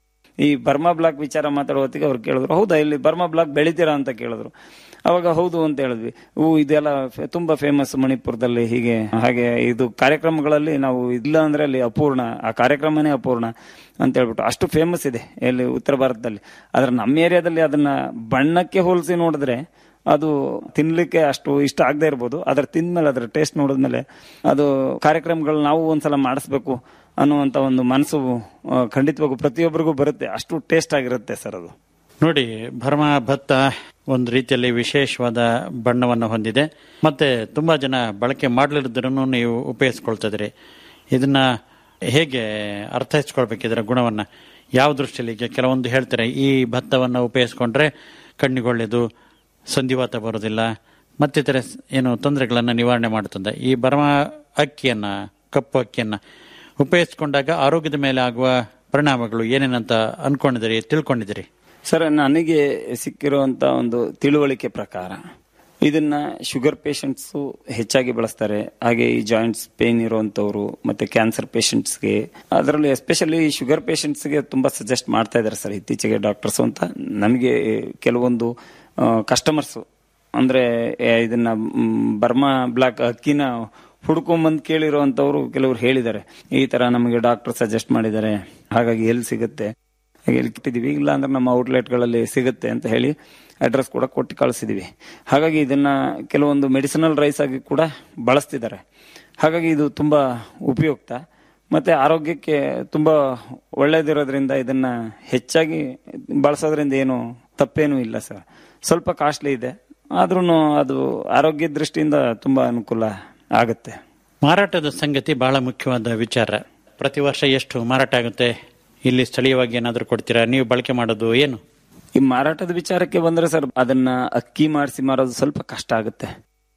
ಈ ಬರ್ಮಾ ಬ್ಲಾಕ್ ವಿಚಾರ ಮಾತಾಡೋ ಹೊತ್ತಿಗೆ ಅವ್ರು ಕೇಳಿದ್ರು ಹೌದಾ ಇಲ್ಲಿ ಬರ್ಮಾ ಬ್ಲಾಕ್ ಬೆಳಿತೀರಾ ಅಂತ ಕೇಳಿದ್ರು ಅವಾಗ ಹೌದು ಅಂತ ಹೇಳಿದ್ವಿ ಹೂ ಇದೆಲ್ಲ ಫೆ- ತುಂಬಾ ಫೇಮಸ್ ಮಣಿಪುರದಲ್ಲಿ ಹೀಗೆ ಹಾಗೆ ಇದು ಕಾರ್ಯಕ್ರಮಗಳಲ್ಲಿ ನಾವು ಇಲ್ಲ ಅಂದ್ರೆ ಅಲ್ಲಿ ಅಪೂರ್ಣ ಆ ಕಾರ್ಯಕ್ರಮನೇ ಅಪೂರ್ಣ ಅಂತ ಹೇಳ್ಬಿಟ್ಟು ಅಷ್ಟು ಫೇಮಸ್ ಇದೆ ಎಲ್ಲಿ ಉತ್ತರ ಭಾರತದಲ್ಲಿ ಆದ್ರೆ ನಮ್ಮ ಏರಿಯಾದಲ್ಲಿ ಅದನ್ನ ಬಣ್ಣಕ್ಕೆ ಹೋಲಿಸಿ ನೋಡಿದ್ರೆ ಅದು ತಿನ್ಲಿಕ್ಕೆ ಅಷ್ಟು ಇಷ್ಟ ಆಗದೆ ಇರ್ಬೋದು ಅದ್ರ ತಿಂದ್ಮೇಲೆ ಅದ್ರ ಟೇಸ್ಟ್ ನೋಡಿದ್ಮೇಲೆ ಅದು ಕಾರ್ಯಕ್ರಮಗಳು ನಾವು ಒಂದ್ಸಲ ಮಾಡಿಸ್ಬೇಕು ಅನ್ನುವಂತ ಒಂದು ಮನಸ್ಸು ಆ, ಖಂಡಿತವಾಗೂ ಪ್ರತಿಯೊಬ್ಬರಿಗೂ ಬರುತ್ತೆ ಅಷ್ಟು ಟೇಸ್ಟ್ ಆಗಿರುತ್ತೆ ಸರ್ ಅದು ನೋಡಿ ಭರ್ಮಾ ಭತ್ತ ಒಂದು ರೀತಿಯಲ್ಲಿ ವಿಶೇಷವಾದ ಬಣ್ಣವನ್ನು ಹೊಂದಿದೆ ಮತ್ತೆ ತುಂಬಾ ಜನ ಬಳಕೆ ಮಾಡಲಿದ್ರೂ ನೀವು ಉಪಯೋಗಿಸ್ಕೊಳ್ತಿದ್ರಿ ಇದನ್ನ ಹೇಗೆ ಅರ್ಥೈಸ್ಕೊಳ್ಬೇಕು ಇದರ ಗುಣವನ್ನ ಯಾವ ದೃಷ್ಟಿಯಲ್ಲಿ ಈಗ ಕೆಲವೊಂದು ಹೇಳ್ತಾರೆ ಈ ಭತ್ತವನ್ನು ಉಪಯೋಗಿಸ್ಕೊಂಡ್ರೆ ಕಣ್ಣಿಗೆ ಒಳ್ಳೆಯದು ಸಂಧಿವಾತ ಬರೋದಿಲ್ಲ ಮತ್ತಿತರ ಏನು ತೊಂದರೆಗಳನ್ನ ನಿವಾರಣೆ ಮಾಡುತ್ತದೆ ಈ ಬರ್ಮಾ ಅಕ್ಕಿಯನ್ನ ಕಪ್ಪು ಅಕ್ಕಿಯನ್ನ ಉಪಯೋಗಿಸ್ಕೊಂಡಾಗ ಆರೋಗ್ಯದ ಮೇಲೆ ಆಗುವ ಪರಿಣಾಮಗಳು ಏನೇನಂತ ಅನ್ಕೊಂಡಿದ್ದೀರಿ ತಿಳ್ಕೊಂಡಿದ್ದೀರಿ ಸರ್ ನನಗೆ ಸಿಕ್ಕಿರುವಂತ ಒಂದು ತಿಳುವಳಿಕೆ ಪ್ರಕಾರ ಇದನ್ನ ಶುಗರ್ ಪೇಷಂಟ್ಸ್ ಹೆಚ್ಚಾಗಿ ಬಳಸ್ತಾರೆ ಹಾಗೆ ಈ ಜಾಯಿಂಟ್ಸ್ ಪೇನ್ ಇರುವಂತವ್ರು ಮತ್ತೆ ಕ್ಯಾನ್ಸರ್ ಪೇಷಂಟ್ಸ್ಗೆ ಅದರಲ್ಲಿ ಎಸ್ಪೆಷಲಿ ಶುಗರ್ ಪೇಷಂಟ್ಸ್ಗೆ ತುಂಬಾ ಸಜೆಸ್ಟ್ ಮಾಡ್ತಾ ಇದ್ದಾರೆ ಸರ್ ಇತ್ತೀಚೆಗೆ ಡಾಕ್ಟರ್ಸ್ ಅಂತ ನನಗೆ ಕೆಲವೊಂದು ಕಸ್ಟಮರ್ಸ್ ಅಂದ್ರೆ ಏ, ಇದನ್ನ ಮ್, ಬರ್ಮಾ ಬ್ಲಾಕ್ ಅಕ್ಕಿನ ಹುಡ್ಕೊಂಬಂದ್ ಕೇಳಿರುವಂತವ್ರು ಕೆಲವರು ಹೇಳಿದ್ದಾರೆ ಈ ತರ ನಮಗೆ ಡಾಕ್ಟರ್ ಸಜೆಸ್ಟ್ ಮಾಡಿದ್ದಾರೆ ಹಾಗಾಗಿ ಎಲ್ಲಿ ಸಿಗುತ್ತೆ ಹಾಗೆ ಇಲ್ಲಿ ಕೊಟ್ಟಿದೀವಿ ಇಲ್ಲ ಅಂದ್ರೆ ನಮ್ಮ ಔಟ್ಲೆಟ್ಗಳಲ್ಲಿ ಸಿಗುತ್ತೆ ಅಂತ ಹೇಳಿ ಅಡ್ರೆಸ್ ಕೂಡ ಕೊಟ್ಟು ಕಳಿಸಿದೀವಿ ಹಾಗಾಗಿ ಇದನ್ನ ಕೆಲವೊಂದು ಮೆಡಿಸಿನಲ್ ರೈಸ್ ಆಗಿ ಕೂಡ ಬಳಸ್ತಿದ್ದಾರೆ ಹಾಗಾಗಿ ಇದು ತುಂಬಾ ಉಪಯುಕ್ತ ಮತ್ತೆ ಆರೋಗ್ಯಕ್ಕೆ ತುಂಬಾ ಒಳ್ಳೇದಿರೋದ್ರಿಂದ ಇದನ್ನ ಹೆಚ್ಚಾಗಿ ಬಳಸೋದ್ರಿಂದ ಏನು ತಪ್ಪೇನೂ ಇಲ್ಲ ಸರ್ ಸ್ವಲ್ಪ ಕಾಸ್ಟ್ಲಿ ಇದೆ ಆದ್ರೂ ಅದು ಆರೋಗ್ಯ ದೃಷ್ಟಿಯಿಂದ ತುಂಬಾ ಅನುಕೂಲ ಆಗುತ್ತೆ ಮಾರಾಟದ ಸಂಗತಿ ಬಹಳ ಮುಖ್ಯವಾದ ವಿಚಾರ ಪ್ರತಿ ವರ್ಷ ಎಷ್ಟು ಮಾರಾಟ ಆಗುತ್ತೆ ಇಲ್ಲಿ ಸ್ಥಳೀಯವಾಗಿ ಏನಾದರೂ ಕೊಡ್ತೀರಾ ನೀವು ಬಳಕೆ ಮಾಡೋದು ಏನು ಈ ಮಾರಾಟದ ವಿಚಾರಕ್ಕೆ ಬಂದ್ರೆ ಸರ್ ಅದನ್ನ ಅಕ್ಕಿ ಮಾಡಿಸಿ ಮಾರೋದು ಸ್ವಲ್ಪ ಕಷ್ಟ ಆಗುತ್ತೆ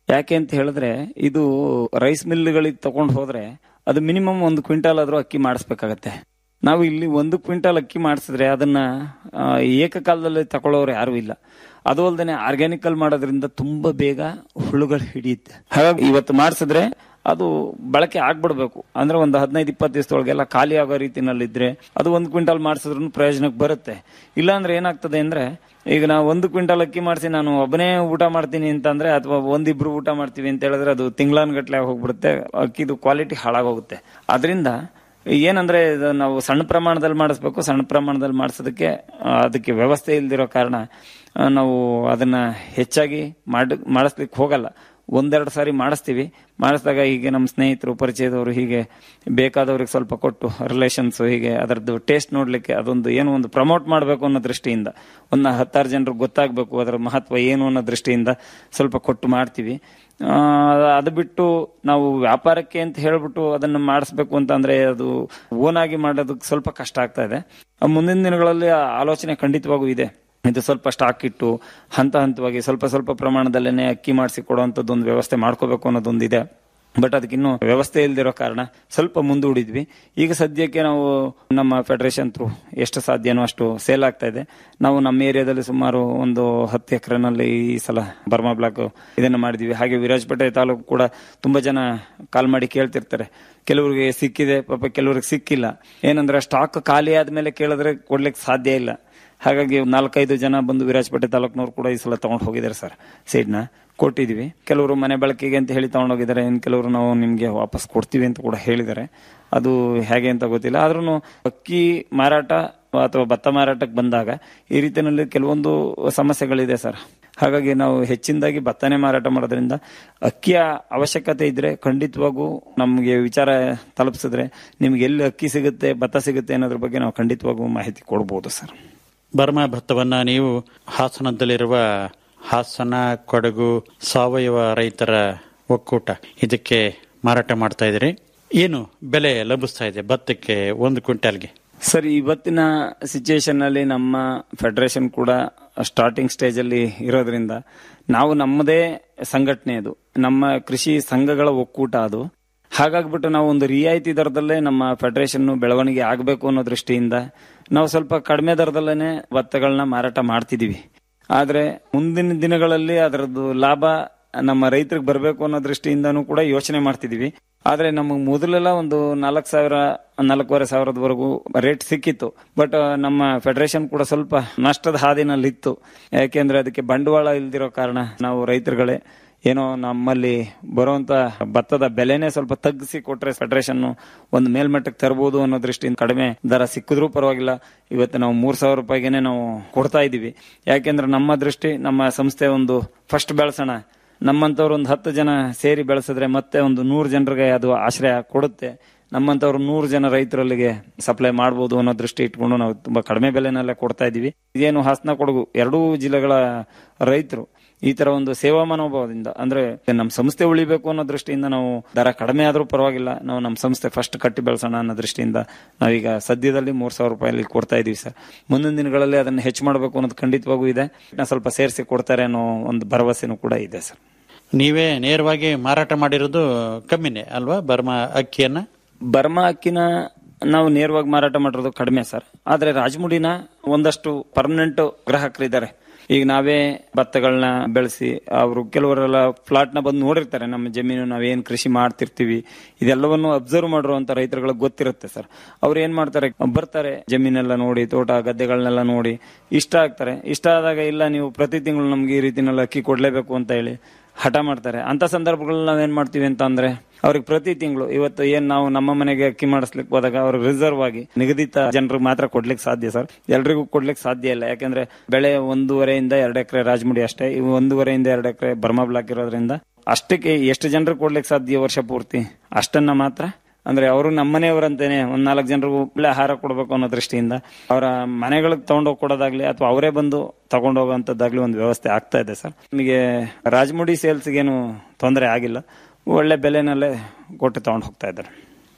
ಯಾಕೆ ಅಂತ ಹೇಳಿದ್ರೆ ಇದು ರೈಸ್ ಮಿಲ್ಗಳಿಗೆ ತಗೊಂಡು ಹೋದ್ರೆ ಅದು ಮಿನಿಮಮ್ ಒಂದು ಕ್ವಿಂಟಾಲ್ ಆದ್ರೂ ಅಕ್ಕಿ ಮಾಡಿಸ್ಬೇಕಾಗತ್ತೆ ನಾವು ಇಲ್ಲಿ ಒಂದು ಕ್ವಿಂಟಾಲ್ ಅಕ್ಕಿ ಮಾಡಿಸಿದ್ರೆ ಅದನ್ನ ಆ, ಏಕಕಾಲದಲ್ಲಿ ತಗೊಳ್ಳೋರು ಯಾರು ಇಲ್ಲ ಅದು ಅಲ್ದೇನೆ ಆರ್ಗ್ಯಾನಿಕಲ್ ಮಾಡೋದ್ರಿಂದ ತುಂಬಾ ಬೇಗ ಹುಳುಗಳು ಹಿಡಿಯುತ್ತೆ ಹಾಗಾಗಿ ಇವತ್ತು ಮಾಡಿಸಿದ್ರೆ ಅದು ಬಳಕೆ ಆಗ್ಬಿಡ್ಬೇಕು ಅಂದ್ರೆ ಒಂದು ಹದಿನೈದು ಇಪ್ಪತ್ತು ದಿವಸದೊಳಗೆಲ್ಲ ಖಾಲಿ ಆಗೋ ರೀತಿನಲ್ಲಿದ್ರೆ ಅದು ಒಂದು ಕ್ವಿಂಟಾಲ್ ಮಾಡಿಸಿದ್ರು ಪ್ರಯೋಜನಕ್ಕೆ ಬರುತ್ತೆ ಇಲ್ಲಾಂದ್ರೆ ಏನಾಗ್ತದೆ ಅಂದ್ರೆ ಈಗ ನಾವು ಒಂದು ಕ್ವಿಂಟಾಲ್ ಅಕ್ಕಿ ಮಾಡಿಸಿ ನಾನು ಒಬ್ಬನೇ ಊಟ ಮಾಡ್ತೀನಿ ಅಂತಂದ್ರೆ ಅಥವಾ ಒಂದಿಬ್ರು ಊಟ ಮಾಡ್ತೀವಿ ಅಂತ ಹೇಳಿದ್ರೆ ಅದು ತಿಂಗಳಾನ್ಗಟ್ಲೆ ಹೋಗ್ಬಿಡುತ್ತೆ ಅಕ್ಕಿದು ಕ್ವಾಲಿಟಿ ಹಾಳಾಗೋಗುತ್ತೆ ಅದರಿಂದ ಏನಂದ್ರೆ ಇದು ನಾವು ಸಣ್ಣ ಪ್ರಮಾಣದಲ್ಲಿ ಮಾಡಿಸ್ಬೇಕು ಸಣ್ಣ ಪ್ರಮಾಣದಲ್ಲಿ ಮಾಡಿಸೋದಕ್ಕೆ ಆ, ಅದಕ್ಕೆ ವ್ಯವಸ್ಥೆ ಇಲ್ದಿರೋ ಕಾರಣ ಆ, ನಾವು ಅದನ್ನ ಹೆಚ್ಚಾಗಿ ಮಾಡ್ ಮಾಡಿಸ್ಲಿಕ್ಕೆ ಹೋಗಲ್ಲ ಒಂದೆರಡು ಸಾರಿ ಮಾಡಿಸ್ತೀವಿ ಮಾಡಿಸಿದಾಗ ಹೀಗೆ ನಮ್ಮ ಸ್ನೇಹಿತರು ಪರಿಚಯದವರು ಹೀಗೆ ಬೇಕಾದವ್ರಿಗೆ ಸ್ವಲ್ಪ ಕೊಟ್ಟು ರಿಲೇಷನ್ಸ್ ಹೀಗೆ ಅದರದ್ದು ಟೇಸ್ಟ್ ನೋಡ್ಲಿಕ್ಕೆ ಅದೊಂದು ಏನೋ ಒಂದು ಪ್ರಮೋಟ್ ಮಾಡಬೇಕು ಅನ್ನೋ ದೃಷ್ಟಿಯಿಂದ ಒಂದು ಹತ್ತಾರು ಜನರಿಗೆ ಗೊತ್ತಾಗಬೇಕು ಅದರ ಮಹತ್ವ ಏನು ಅನ್ನೋ ದೃಷ್ಟಿಯಿಂದ ಸ್ವಲ್ಪ ಕೊಟ್ಟು ಮಾಡ್ತೀವಿ ಆ, ಅದು ಬಿಟ್ಟು ನಾವು ವ್ಯಾಪಾರಕ್ಕೆ ಅಂತ ಹೇಳ್ಬಿಟ್ಟು ಅದನ್ನ ಮಾಡಿಸ್ಬೇಕು ಅಂತ ಅಂದ್ರೆ ಅದು ಓನ್ ಆಗಿ ಮಾಡೋದಕ್ಕೆ ಸ್ವಲ್ಪ ಕಷ್ಟ ಆಗ್ತಾ ಇದೆ ಆ ಮುಂದಿನ ದಿನಗಳಲ್ಲಿ ಆ ಆಲೋಚನೆ ಖಂಡಿತವಾಗೂ ಇದೆ ಇದು ಸ್ವಲ್ಪ ಸ್ಟಾಕ್ ಇಟ್ಟು ಹಂತ ಹಂತವಾಗಿ ಸ್ವಲ್ಪ ಸ್ವಲ್ಪ ಪ್ರಮಾಣದಲ್ಲೇನೆ ಅಕ್ಕಿ ಮಾಡಿಸಿ ಕೊಡುವಂತದ್ದು ಒಂದು ವ್ಯವಸ್ಥೆ ಮಾಡ್ಕೋಬೇಕು ಅನ್ನೋದೊಂದು ಇದೆ ಬಟ್ ಅದಕ್ಕಿನ್ನೂ ವ್ಯವಸ್ಥೆ ಇಲ್ದಿರೋ ಕಾರಣ ಸ್ವಲ್ಪ ಮುಂದೂಡಿದ್ವಿ ಈಗ ಸದ್ಯಕ್ಕೆ ನಾವು ನಮ್ಮ ಫೆಡರೇಷನ್ ಥ್ರೂ ಎಷ್ಟು ಸಾಧ್ಯನೋ ಅಷ್ಟು ಸೇಲ್ ಆಗ್ತಾ ಇದೆ ನಾವು ನಮ್ಮ ಏರಿಯಾದಲ್ಲಿ ಸುಮಾರು ಒಂದು ಹತ್ತು ಎಕರೆನಲ್ಲಿ ಈ ಸಲ ಬರ್ಮಾ ಬ್ಲಾಕ್ ಇದನ್ನ ಮಾಡಿದ್ವಿ ಹಾಗೆ ವಿರಾಜಪೇಟೆ ತಾಲೂಕು ಕೂಡ ತುಂಬಾ ಜನ ಕಾಲ್ ಮಾಡಿ ಕೇಳ್ತಿರ್ತಾರೆ ಕೆಲವರಿಗೆ ಸಿಕ್ಕಿದೆ ಪಾಪ ಕೆಲವರಿಗೆ ಸಿಕ್ಕಿಲ್ಲ ಏನಂದ್ರೆ ಸ್ಟಾಕ್ ಖಾಲಿ ಆದ್ಮೇಲೆ ಕೇಳಿದ್ರೆ ಕೊಡ್ಲಿಕ್ಕೆ ಸಾಧ್ಯ ಇಲ್ಲ ಹಾಗಾಗಿ ಒಂದ್ ನಾಲ್ಕೈದು ಜನ ಬಂದು ವಿರಾಜಪೇಟೆ ತಾಲೂಕ್ನವ್ರು ಕೂಡ ಈ ಸಲ ತಗೊಂಡು ಹೋಗಿದ್ದಾರೆ ಸರ್ ಸೀಡ್ನ ಕೊಟ್ಟಿದ್ವಿ ಕೆಲವರು ಮನೆ ಬಳಕೆಗೆ ಅಂತ ಹೇಳಿ ತಗೊಂಡೋಗಿದ್ದಾರೆ ಇನ್ನು ಕೆಲವರು ನಾವು ನಿಮ್ಗೆ ವಾಪಸ್ ಕೊಡ್ತೀವಿ ಅಂತ ಕೂಡ ಹೇಳಿದ್ದಾರೆ ಅದು ಹೇಗೆ ಅಂತ ಗೊತ್ತಿಲ್ಲ ಆದ್ರೂ ಅಕ್ಕಿ ಮಾರಾಟ ಅಥವಾ ಭತ್ತ ಮಾರಾಟಕ್ಕೆ ಬಂದಾಗ ಈ ರೀತಿಯಲ್ಲಿ ಕೆಲವೊಂದು ಸಮಸ್ಯೆಗಳಿದೆ ಸರ್ ಹಾಗಾಗಿ ನಾವು ಹೆಚ್ಚಿನದಾಗಿ ಭತ್ತನೇ ಮಾರಾಟ ಮಾಡೋದ್ರಿಂದ ಅಕ್ಕಿಯ ಅವಶ್ಯಕತೆ ಇದ್ರೆ ಖಂಡಿತವಾಗೂ ನಮಗೆ ವಿಚಾರ ತಲುಪಿಸಿದ್ರೆ ನಿಮ್ಗೆ ಎಲ್ಲಿ ಅಕ್ಕಿ ಸಿಗುತ್ತೆ ಭತ್ತ ಸಿಗುತ್ತೆ ಅನ್ನೋದ್ರ ಬಗ್ಗೆ ನಾವು ಖಂಡಿತವಾಗೂ ಮಾಹಿತಿ ಕೊಡ್ಬೋದು ಸರ್ ಬರ್ಮಾ ಭತ್ತವನ್ನ ನೀವು ಹಾಸನದಲ್ಲಿರುವ ಹಾಸನ ಕೊಡಗು ಸಾವಯವ ರೈತರ ಒಕ್ಕೂಟ ಇದಕ್ಕೆ ಮಾರಾಟ ಮಾಡ್ತಾ ಇದ್ದೀರಿ ಏನು ಬೆಲೆ ಲಭಿಸ್ತಾ ಇದೆ ಭತ್ತಕ್ಕೆ ಒಂದು ಕ್ವಿಂಟಾಲ್ಗೆ ಸರ್ ಇವತ್ತಿನ ಸಿಚುಯೇಷನ್ ನಲ್ಲಿ ನಮ್ಮ ಫೆಡರೇಷನ್ ಕೂಡ ಸ್ಟಾರ್ಟಿಂಗ್ ಸ್ಟೇಜ್ ಅಲ್ಲಿ ಇರೋದ್ರಿಂದ ನಾವು ನಮ್ಮದೇ ಸಂಘಟನೆ ಅದು ನಮ್ಮ ಕೃಷಿ ಸಂಘಗಳ ಒಕ್ಕೂಟ ಅದು ಹಾಗಾಗ್ಬಿಟ್ಟು ನಾವು ಒಂದು ರಿಯಾಯಿತಿ ದರದಲ್ಲೇ ನಮ್ಮ ಫೆಡರೇಷನ್ ಬೆಳವಣಿಗೆ ಆಗಬೇಕು ಅನ್ನೋ ದೃಷ್ಟಿಯಿಂದ ನಾವು ಸ್ವಲ್ಪ ಕಡಿಮೆ ದರದಲ್ಲೇನೆ ಭತ್ತಗಳನ್ನ ಮಾರಾಟ ಮಾಡ್ತಿದೀವಿ ಆದ್ರೆ ಮುಂದಿನ ದಿನಗಳಲ್ಲಿ ಅದರದ್ದು ಲಾಭ ನಮ್ಮ ರೈತರಿಗೆ ಬರಬೇಕು ಅನ್ನೋ ದೃಷ್ಟಿಯಿಂದನೂ ಕೂಡ ಯೋಚನೆ ಮಾಡ್ತಿದೀವಿ ಆದ್ರೆ ನಮಗೆ ಮೊದಲೆಲ್ಲ ಒಂದು ನಾಲ್ಕು ಸಾವಿರ ನಾಲ್ಕೂವರೆ ಸಾವಿರದವರೆಗೂ ರೇಟ್ ಸಿಕ್ಕಿತ್ತು ಬಟ್ ನಮ್ಮ ಫೆಡರೇಷನ್ ಕೂಡ ಸ್ವಲ್ಪ ನಷ್ಟದ ಹಾದಿನಲ್ಲಿ ಇತ್ತು ಯಾಕೆಂದ್ರೆ ಅದಕ್ಕೆ ಬಂಡವಾಳ ಇಲ್ದಿರೋ ಕಾರಣ ನಾವು ರೈತರುಗಳೇ ಏನೋ ನಮ್ಮಲ್ಲಿ ಬರುವಂತ ಭತ್ತದ ಬೆಲೆನೇ ಸ್ವಲ್ಪ ತಗ್ಗಿಸಿ ಕೊಟ್ರೆ ಫೆಡರೇಷನ್ ಒಂದು ಮೇಲ್ಮಟ್ಟಕ್ಕೆ ತರಬಹುದು ಅನ್ನೋ ದೃಷ್ಟಿಯಿಂದ ಕಡಿಮೆ ದರ ಸಿಕ್ಕಿದ್ರೂ ಪರವಾಗಿಲ್ಲ ಇವತ್ತು ನಾವು ಮೂರ್ ಸಾವಿರ ರೂಪಾಯಿಗೆನೆ ನಾವು ಕೊಡ್ತಾ ಇದೀವಿ ಯಾಕೆಂದ್ರೆ ನಮ್ಮ ದೃಷ್ಟಿ ನಮ್ಮ ಸಂಸ್ಥೆ ಒಂದು ಫಸ್ಟ್ ಬೆಳೆಸೋಣ ನಮ್ಮಂತವ್ರು ಒಂದು ಹತ್ತು ಜನ ಸೇರಿ ಬೆಳೆಸಿದ್ರೆ ಮತ್ತೆ ಒಂದು ನೂರು ಜನರಿಗೆ ಅದು ಆಶ್ರಯ ಕೊಡುತ್ತೆ ನಮ್ಮಂತವ್ರು ನೂರು ಜನ ರೈತರಲ್ಲಿಗೆ ಸಪ್ಲೈ ಮಾಡಬಹುದು ಅನ್ನೋ ದೃಷ್ಟಿ ಇಟ್ಕೊಂಡು ನಾವು ತುಂಬಾ ಕಡಿಮೆ ಬೆಲೆನಲ್ಲೇ ಕೊಡ್ತಾ ಇದೀವಿ ಇದೇನು ಹಾಸನ ಕೊಡಗು ಎರಡೂ ಜಿಲ್ಲೆಗಳ ರೈತರು ಈ ತರ ಒಂದು ಸೇವಾ ಮನೋಭಾವದಿಂದ ಅಂದ್ರೆ ನಮ್ಮ ಸಂಸ್ಥೆ ಉಳಿಬೇಕು ಅನ್ನೋ ದೃಷ್ಟಿಯಿಂದ ನಾವು ದರ ಕಡಿಮೆ ಆದ್ರೂ ಪರವಾಗಿಲ್ಲ ನಾವು ನಮ್ಮ ಸಂಸ್ಥೆ ಫಸ್ಟ್ ಕಟ್ಟಿ ಬೆಳೆಸೋಣ ಅನ್ನೋ ದೃಷ್ಟಿಯಿಂದ ನಾವೀಗ ಸದ್ಯದಲ್ಲಿ ಮೂರ್ ಸಾವಿರ ರೂಪಾಯಲ್ಲಿ ಕೊಡ್ತಾ ಇದೀವಿ ಸರ್ ಮುಂದಿನ ದಿನಗಳಲ್ಲಿ ಅದನ್ನ ಹೆಚ್ಚು ಮಾಡಬೇಕು ಅನ್ನೋದು ಖಂಡಿತವಾಗೂ ಇದೆ ಇನ್ನ ಸ್ವಲ್ಪ ಸೇರಿಸಿ ಕೊಡ್ತಾರೆ ಅನ್ನೋ ಒಂದು ಭರವಸೆನೂ ಕೂಡ ಇದೆ ಸರ್ ನೀವೇ ನೇರವಾಗಿ ಮಾರಾಟ ಮಾಡಿರೋದು ಕಮ್ಮಿನೇ ಅಲ್ವಾ ಬರ್ಮಾ ಅಕ್ಕಿಯನ್ನ ಬರ್ಮಾ ಅಕ್ಕಿನ ನಾವು ನೇರವಾಗಿ ಮಾರಾಟ ಮಾಡಿರೋದು ಕಡಿಮೆ ಸರ್ ಆದ್ರೆ ರಾಜಮುಡಿನ ಒಂದಷ್ಟು ಪರ್ಮನೆಂಟ್ ಗ್ರಾಹಕರಿದ್ದಾರೆ ಈಗ ನಾವೇ ಭತ್ತಗಳನ್ನ ಬೆಳೆಸಿ ಅವರು ಕೆಲವರೆಲ್ಲ ಫ್ಲಾಟ್ ನ ಬಂದು ನೋಡಿರ್ತಾರೆ ನಮ್ಮ ಜಮೀನು ನಾವೇನ್ ಕೃಷಿ ಮಾಡ್ತಿರ್ತೀವಿ ಇದೆಲ್ಲವನ್ನು ಅಬ್ಸರ್ವ್ ಮಾಡಿರುವಂತ ರೈತರುಗಳಿಗೆ ಗೊತ್ತಿರುತ್ತೆ ಸರ್ ಅವ್ರು ಏನ್ ಮಾಡ್ತಾರೆ ಬರ್ತಾರೆ ಜಮೀನೆಲ್ಲ ನೋಡಿ ತೋಟ ಗದ್ದೆಗಳನ್ನೆಲ್ಲ ನೋಡಿ ಇಷ್ಟ ಆಗ್ತಾರೆ ಇಷ್ಟ ಆದಾಗ ಇಲ್ಲ ನೀವು ಪ್ರತಿ ತಿಂಗಳು ನಮ್ಗೆ ಈ ರೀತಿನೆಲ್ಲ ಅಕ್ಕಿ ಕೊಡ್ಲೇಬೇಕು ಅಂತ ಹೇಳಿ ಹಠ ಮಾಡ್ತಾರೆ ಅಂತ ಸಂದರ್ಭಗಳಲ್ಲಿ ನಾವೇನ್ ಮಾಡ್ತೀವಿ ಅಂತ ಅಂದ್ರೆ ಅವ್ರಿಗೆ ಪ್ರತಿ ತಿಂಗಳು ಇವತ್ತು ಏನ್ ನಾವು ನಮ್ಮ ಮನೆಗೆ ಅಕ್ಕಿ ಮಾಡಿಸ್ಲಿಕ್ಕೆ ಹೋದಾಗ ಅವ್ರಿಗೆ ರಿಸರ್ವ್ ಆಗಿ ನಿಗದಿತ ಜನರಿಗೆ ಮಾತ್ರ ಕೊಡ್ಲಿಕ್ಕೆ ಸಾಧ್ಯ ಸರ್ ಎಲ್ರಿಗೂ ಕೊಡ್ಲಿಕ್ಕೆ ಸಾಧ್ಯ ಇಲ್ಲ ಯಾಕಂದ್ರೆ ಬೆಳೆ ಒಂದೂವರೆಯಿಂದ ಎರಡು ಎಕರೆ ರಾಜಮುಡಿ ಅಷ್ಟೇ ಇವು ಒಂದೂವರೆಯಿಂದ ಎರಡು ಎಕರೆ ಬರ್ಮಾ ಬ್ಲಾಕ್ ಇರೋದ್ರಿಂದ ಅಷ್ಟಕ್ಕೆ ಎಷ್ಟು ಜನರಿಗೆ ಕೊಡ್ಲಿಕ್ಕೆ ಸಾಧ್ಯ ವರ್ಷ ಪೂರ್ತಿ ಅಷ್ಟನ್ನ ಮಾತ್ರ ಅಂದ್ರೆ ಅವರು ನಮ್ಮನೆಯವರಂತೇನೆ ಒಂದ್ ನಾಲ್ಕು ಜನರಿಗೂ ಒಳ್ಳೆ ಆಹಾರ ಕೊಡಬೇಕು ಅನ್ನೋ ದೃಷ್ಟಿಯಿಂದ ಅವರ ಮನೆಗಳಿಗೆ ತಗೊಂಡೋಗಿ ಕೊಡೋದಾಗ್ಲಿ ಅಥವಾ ಅವರೇ ಬಂದು ತಗೊಂಡೋಗುವಂತದ್ದಾಗ್ಲಿ ಒಂದು ವ್ಯವಸ್ಥೆ ಆಗ್ತಾ ಇದೆ ಸರ್ ನಿಮಗೆ ರಾಜಮುಡಿ ಸೇಲ್ಸ್ಗೇನು ತೊಂದರೆ ಆಗಿಲ್ಲ ಒಳ್ಳೆ ಬೆಲೆನಲ್ಲೇ ಕೊಟ್ಟು ತಗೊಂಡು ಹೋಗ್ತಾ ಇದ್ದಾರೆ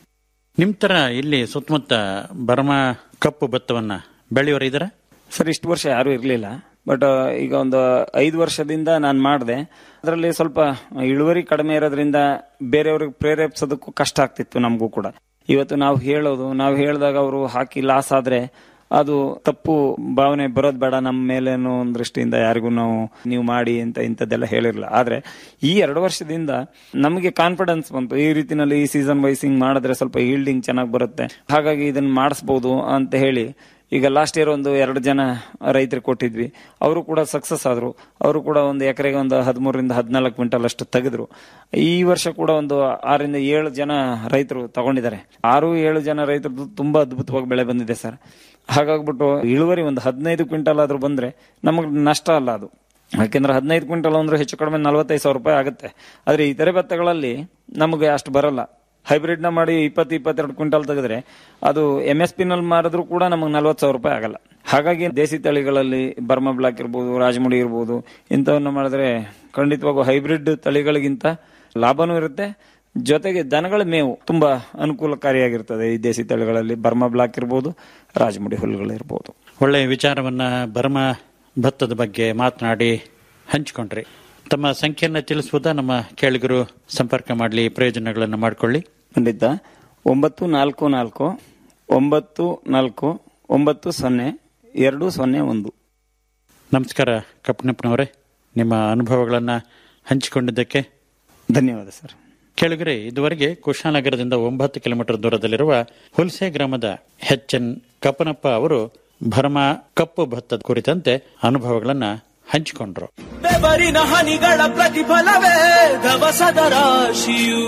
ನಿಮ್ ತರ ಇಲ್ಲಿ ಸುತ್ತಮುತ್ತ ಬರ್ಮಾ ಕಪ್ಪು ಭತ್ತವನ್ನ ಬೆಳೆಯೋರು ಇದಾರ ಸರ್ ಇಷ್ಟು ವರ್ಷ ಯಾರು ಇರಲಿಲ್ಲ ಬಟ್ ಈಗ ಒಂದು ಐದು ವರ್ಷದಿಂದ ನಾನು ಮಾಡಿದೆ ಅದರಲ್ಲಿ ಸ್ವಲ್ಪ ಇಳುವರಿ ಕಡಿಮೆ ಇರೋದ್ರಿಂದ ಬೇರೆಯವ್ರಿಗೆ ಪ್ರೇರೇಪಿಸೋದಕ್ಕೂ ಕಷ್ಟ ಆಗ್ತಿತ್ತು ನಮಗೂ ಕೂಡ ಇವತ್ತು ನಾವು ಹೇಳೋದು ನಾವು ಹೇಳಿದಾಗ ಅವರು ಹಾಕಿ ಲಾಸ್ ಆದ್ರೆ ಅದು ತಪ್ಪು ಭಾವನೆ ಬರೋದು ಬೇಡ ನಮ್ಮ ಮೇಲೆ ಅನ್ನೋ ಒಂದು ದೃಷ್ಟಿಯಿಂದ ಯಾರಿಗೂ ನಾವು ನೀವು ಮಾಡಿ ಅಂತ ಇಂಥದ್ದೆಲ್ಲ ಹೇಳಿರಲಿಲ್ಲ ಆದ್ರೆ ಈ ಎರಡು ವರ್ಷದಿಂದ ನಮಗೆ ಕಾನ್ಫಿಡೆನ್ಸ್ ಬಂತು ಈ ರೀತಿನಲ್ಲಿ ಈ ಸೀಸನ್ ವೈಸ್ ಹಿಂಗ್ ಮಾಡಿದ್ರೆ ಸ್ವಲ್ಪ ಈಲ್ಡಿಂಗ್ ಚೆನ್ನಾಗಿ ಬರುತ್ತೆ ಹಾಗಾಗಿ ಇದನ್ನ ಮಾಡಿಸ್ಬೋದು ಅಂತ ಹೇಳಿ ಈಗ ಲಾಸ್ಟ್ ಇಯರ್ ಒಂದು ಎರಡು ಜನ ರೈತರಿಗೆ ಕೊಟ್ಟಿದ್ವಿ ಅವರು ಕೂಡ ಸಕ್ಸಸ್ ಆದ್ರು ಅವರು ಕೂಡ ಒಂದು ಎಕರೆಗೆ ಒಂದು ಹದಿಮೂರರಿಂದ ಹದಿನಾಲ್ಕು ಕ್ವಿಂಟಲ್ ಅಷ್ಟು ತೆಗೆದ್ರು ಈ ವರ್ಷ ಕೂಡ ಒಂದು ಆರರಿಂದ ಏಳು ಜನ ರೈತರು ತಗೊಂಡಿದ್ದಾರೆ ಆರು ಏಳು ಜನ ರೈತರದ್ದು ತುಂಬಾ ಅದ್ಭುತವಾಗಿ ಬೆಳೆ ಬಂದಿದೆ ಸರ್ ಹಾಗಾಗ್ಬಿಟ್ಟು ಇಳುವರಿ ಒಂದು ಹದಿನೈದು ಕ್ವಿಂಟಲ್ ಆದ್ರೂ ಬಂದ್ರೆ ನಮಗೆ ನಷ್ಟ ಅಲ್ಲ ಅದು ಯಾಕೆಂದ್ರೆ ಹದಿನೈದು ಕ್ವಿಂಟಲ್ ಅಂದ್ರೆ ಹೆಚ್ಚು ಕಡಿಮೆ ನಲವತ್ತೈದು ಸಾವಿರ ರೂಪಾಯಿ ಆಗುತ್ತೆ ಆದ್ರೆ ಇತರೆ ಭತ್ತಗಳಲ್ಲಿ ನಮಗೆ ಅಷ್ಟು ಬರಲ್ಲ ಹೈಬ್ರಿಡ್ ನ ಮಾಡಿ ಇಪ್ಪತ್ತು ಇಪ್ಪತ್ತೆರಡು ಕ್ವಿಂಟಲ್ ತೆಗೆದ್ರೆ ಅದು ಎಂ ಎಸ್ ಪಿ ನಲ್ಲಿ ಮಾರಿದ್ರು ಕೂಡ ನಮಗೆ ನಲ್ವತ್ತು ಸಾವಿರ ರೂಪಾಯಿ ಆಗಲ್ಲ ಹಾಗಾಗಿ ದೇಸಿ ತಳಿಗಳಲ್ಲಿ ಬರ್ಮಾ ಬ್ಲಾಕ್ ಇರ್ಬೋದು ರಾಜಮುಡಿ ಇರ್ಬೋದು ಇಂಥವನ್ನ ಮಾಡಿದ್ರೆ ಖಂಡಿತವಾಗೂ ಹೈಬ್ರಿಡ್ ತಳಿಗಳಿಗಿಂತ ಲಾಭನೂ ಇರುತ್ತೆ ಜೊತೆಗೆ ದನಗಳ ಮೇವು ತುಂಬಾ ಅನುಕೂಲಕಾರಿಯಾಗಿರ್ತದೆ ಈ ದೇಸಿ ತಳಿಗಳಲ್ಲಿ ಬರ್ಮಾ ಬ್ಲಾಕ್ ಇರ್ಬೋದು ರಾಜಮುಡಿ ಹುಲ್ಲುಗಳಿರ್ಬೋದು ಒಳ್ಳೆಯ ವಿಚಾರವನ್ನ ಬರ್ಮ ಭತ್ತದ ಬಗ್ಗೆ ಮಾತನಾಡಿ ಹಂಚಿಕೊಂಡ್ರಿ ತಮ್ಮ ಸಂಖ್ಯೆಯನ್ನ ತಿಳಿಸುವುದಾ ನಮ್ಮ ಕೇಳಿಗರು ಸಂಪರ್ಕ ಮಾಡಲಿ ಪ್ರಯೋಜನಗಳನ್ನು ಮಾಡಿಕೊಳ್ಳಿ ಖಂಡಿತ ಒಂಬತ್ತು ನಾಲ್ಕು ನಾಲ್ಕು ಒಂಬತ್ತು ನಾಲ್ಕು ಒಂಬತ್ತು ಸೊನ್ನೆ ಎರಡು ಸೊನ್ನೆ ಒಂದು ನಮಸ್ಕಾರ ಕಪ್ಪನಪ್ಪನವರೇ ನಿಮ್ಮ ಅನುಭವಗಳನ್ನು ಹಂಚಿಕೊಂಡಿದ್ದಕ್ಕೆ ಧನ್ಯವಾದ ಸರ್ ಕೇಳಿಗರೆ ಇದುವರೆಗೆ ಕುಶಾನಗರದಿಂದ ಒಂಬತ್ತು ಕಿಲೋಮೀಟರ್ ದೂರದಲ್ಲಿರುವ ಹುಲ್ಸೆ ಗ್ರಾಮದ ಎಚ್ ಎನ್ ಕಪ್ಪನಪ್ಪ ಅವರು ಭರಮ ಕಪ್ಪು ಭತ್ತದ ಕುರಿತಂತೆ ಅನುಭವಗಳನ್ನ ಹಂಚಿಕೊಂಡ್ರು ಬೆವರಿನ ಹನಿಗಳ ಪ್ರತಿಫಲವೇ ಧವಸದ ರಾಶಿಯು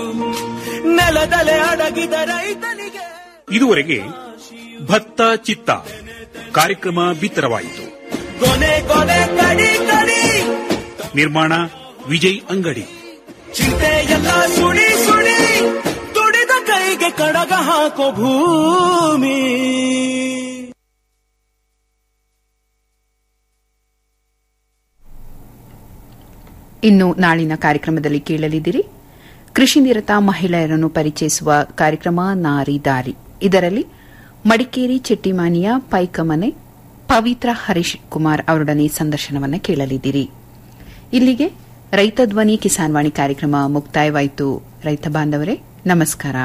ನೆಲದಲೆ ಅಡಗಿದ ರೈತನಿಗೆ ಇದುವರೆಗೆ ಭತ್ತ ಚಿತ್ತ ಕಾರ್ಯಕ್ರಮ ಬಿತ್ತರವಾಯಿತು ಕೊನೆ ಕೊನೆ ಕಡಿ ಕಡಿ ನಿರ್ಮಾಣ ವಿಜಯ್ ಅಂಗಡಿ ಚಿಂತೆ ಎಲ್ಲ ಸುಡಿ ಸುಡಿ ದುಡಿದ ಕೈಗೆ ಕಡಗ ಹಾಕೋ ಭೂಮಿ ಇನ್ನು ನಾಳಿನ ಕಾರ್ಯಕ್ರಮದಲ್ಲಿ ಕೇಳಲಿದ್ದೀರಿ ಕೃಷಿ ನಿರತ ಮಹಿಳೆಯರನ್ನು ಪರಿಚಯಿಸುವ ಕಾರ್ಯಕ್ರಮ ನಾರಿ ದಾರಿ ಇದರಲ್ಲಿ ಮಡಿಕೇರಿ ಚೆಟ್ಟಿಮಾನಿಯ ಪೈಕಮನೆ ಪವಿತ್ರ ಹರೀಶ್ ಕುಮಾರ್ ಅವರೊಡನೆ ಸಂದರ್ಶನವನ್ನು ಕೇಳಲಿದ್ದೀರಿ ಇಲ್ಲಿಗೆ ರೈತ ಧ್ವನಿ ಕಿಸಾನ್ ವಾಣಿ ಕಾರ್ಯಕ್ರಮ ಮುಕ್ತಾಯವಾಯಿತು ರೈತ ಬಾಂಧವರೇ ನಮಸ್ಕಾರ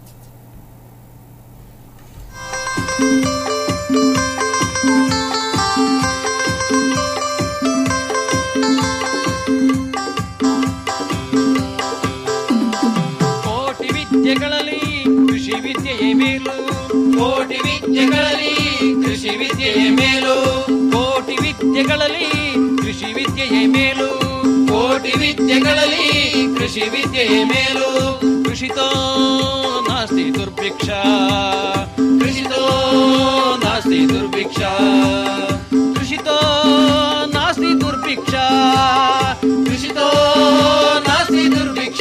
ಕೋಟಿ ವಿದ್ಯೆಗಳಲ್ಲಿ ಕೃಷಿ ವಿದ್ಯೆಯೇ ಮೇಲು ಕೋಟಿ ವಿದ್ಯೆಗಳಲ್ಲಿ ಕೃಷಿ ವಿದ್ಯೆಯೇ ಮೇಲು ಕೋಟಿ ವಿದ್ಯೆಗಳಲ್ಲಿ ಕೃಷಿ ವಿದ್ಯೆಯೇ ಮೇಲು ಕೋಟಿ ವಿದ್ಯೆಗಳಲ್ಲಿ ಕೃಷಿ ವಿದ್ಯೆಯೇ ಮೇಲು ಕೃಷಿತೋ ನಾಸ್ತಿ ದುರ್ಭಿಕ್ಷ ಕೃಷಿತೋ ನಾಸ್ತಿ ದುರ್ಭಿಕ್ಷ ಕೃಷಿತೋ ನಾಸ್ತಿ ದುರ್ಭಿಕ್ಷ ಕೃಷಿತೋ ನಾಸ್ತಿ ದುರ್ಭಿಕ್ಷ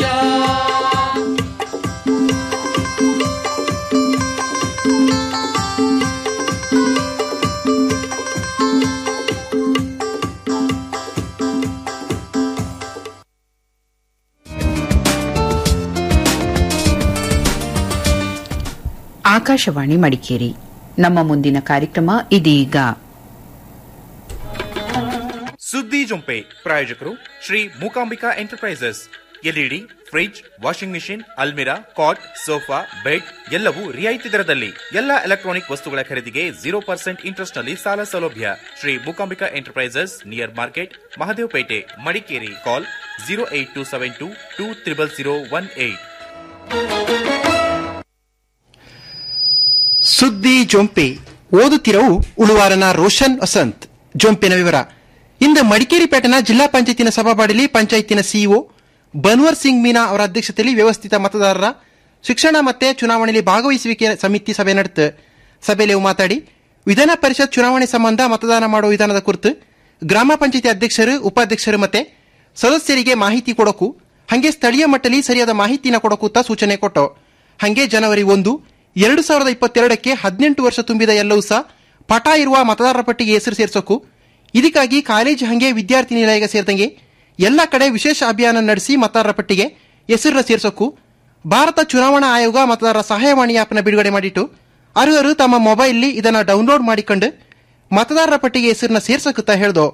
ಆಕಾಶವಾಣಿ ಮಡಿಕೇರಿ ನಮ್ಮ ಮುಂದಿನ ಕಾರ್ಯಕ್ರಮ ಇದೀಗ ಸುದ್ದಿ ಜೊಂಪೆ ಪ್ರಾಯೋಜಕರು Shri Mookambika enterprises LED fridge washing machine ಅಲ್ಮಿರಾ ಕಾಟ್ ಸೋಫಾ ಬೆಡ್ ಎಲ್ಲವೂ ರಿಯಾಯಿತಿ ದರದಲ್ಲಿ ಎಲ್ಲ ಎಲೆಕ್ಟ್ರಾನಿಕ್ ವಸ್ತುಗಳ ಖರೀದಿಗೆ ಜೀರೋ ಪರ್ಸೆಂಟ್ ಇಂಟ್ರೆಸ್ಟ್ ನಲ್ಲಿ ಸಾಲ ಸೌಲಭ್ಯ Shri Mookambika enterprises near market Mahadevapete Madikeri call zero eight two seven two two triple zero one eight ಸುದ್ದಿ ಜೊಂಪೆ ಓದುತ್ತಿರವು ಉಳುವಾರನ ರೋಷನ್ ವಸಂತ್ ಜೊಂಪಿನ ವಿವರ ಇಂದು ಮಡಿಕೇರಿ ಪೇಟೆನ ಜಿಲ್ಲಾ ಪಂಚಾಯತಿನ ಸಭಾಬಾಡಿಲಿ ಪಂಚಾಯತಿನ ಸಿಇಒ ಬನ್ವರ್ ಸಿಂಗ್ ಮೀನಾ ಅವರ ಅಧ್ಯಕ್ಷತೆಯಲ್ಲಿ ವ್ಯವಸ್ಥಿತ ಮತದಾರರ ಶಿಕ್ಷಣ ಮತ್ತೆ ಚುನಾವಣೆಯಲ್ಲಿ ಭಾಗವಹಿಸುವಿಕೆ ಸಮಿತಿ ಸಭೆ ನಡೆತು ಸಭೆಯಲ್ಲಿ ಅವು ಮಾತಾಡಿ ವಿಧಾನ ಪರಿಷತ್ ಚುನಾವಣೆ ಸಂಬಂಧ ಮತದಾನ ಮಾಡುವ ವಿಧಾನದ ಕುರಿತು ಗ್ರಾಮ ಪಂಚಾಯತಿ ಅಧ್ಯಕ್ಷರು ಉಪಾಧ್ಯಕ್ಷರು ಮತ್ತೆ ಸದಸ್ಯರಿಗೆ ಮಾಹಿತಿ ಕೊಡೋಕು ಹಂಗೆ ಸ್ಥಳೀಯ ಮಟ್ಟದಲ್ಲಿ ಸರಿಯಾದ ಮಾಹಿತಿನ ಕೊಡೋಕೂತ ಸೂಚನೆ ಕೊಟ್ಟು ಹಂಗೆ ಜನವರಿ ಒಂದು ಎರಡು ಸಾವಿರದ ಇಪ್ಪತ್ತೆರಡಕ್ಕೆ ಹದಿನೆಂಟು ವರ್ಷ ತುಂಬಿದ ಎಲ್ಲವೂ ಸಹ ಪಟ ಇರುವ ಮತದಾರರ ಪಟ್ಟಿಗೆ ಹೆಸರು ಸೇರ್ಸೋಕು ಇದಕ್ಕಾಗಿ ಕಾಲೇಜು ಹಂಗೆ ವಿದ್ಯಾರ್ಥಿ ನಿಲಯಗೆ ಸೇರಿದಂಗೆ ಎಲ್ಲ ಕಡೆ ವಿಶೇಷ ಅಭಿಯಾನ ನಡೆಸಿ ಮತದಾರರ ಪಟ್ಟಿಗೆ ಹೆಸರನ್ನ ಸೇರ್ಸೋಕು ಭಾರತ ಚುನಾವಣಾ ಆಯೋಗ ಮತದಾರರ ಸಹಾಯವಾಣಿ ಆಪ್ನ ಬಿಡುಗಡೆ ಮಾಡಿಟ್ಟು ಅರ್ಹರು ತಮ್ಮ ಮೊಬೈಲ್ ಇದನ್ನ ಡೌನ್ಲೋಡ್ ಮಾಡಿಕೊಂಡು ಮತದಾರರ ಪಟ್ಟಿಗೆ ಹೆಸರನ್ನ ಸೇರ್ಸಕುತ್ತಾ ಹೇಳ್ದು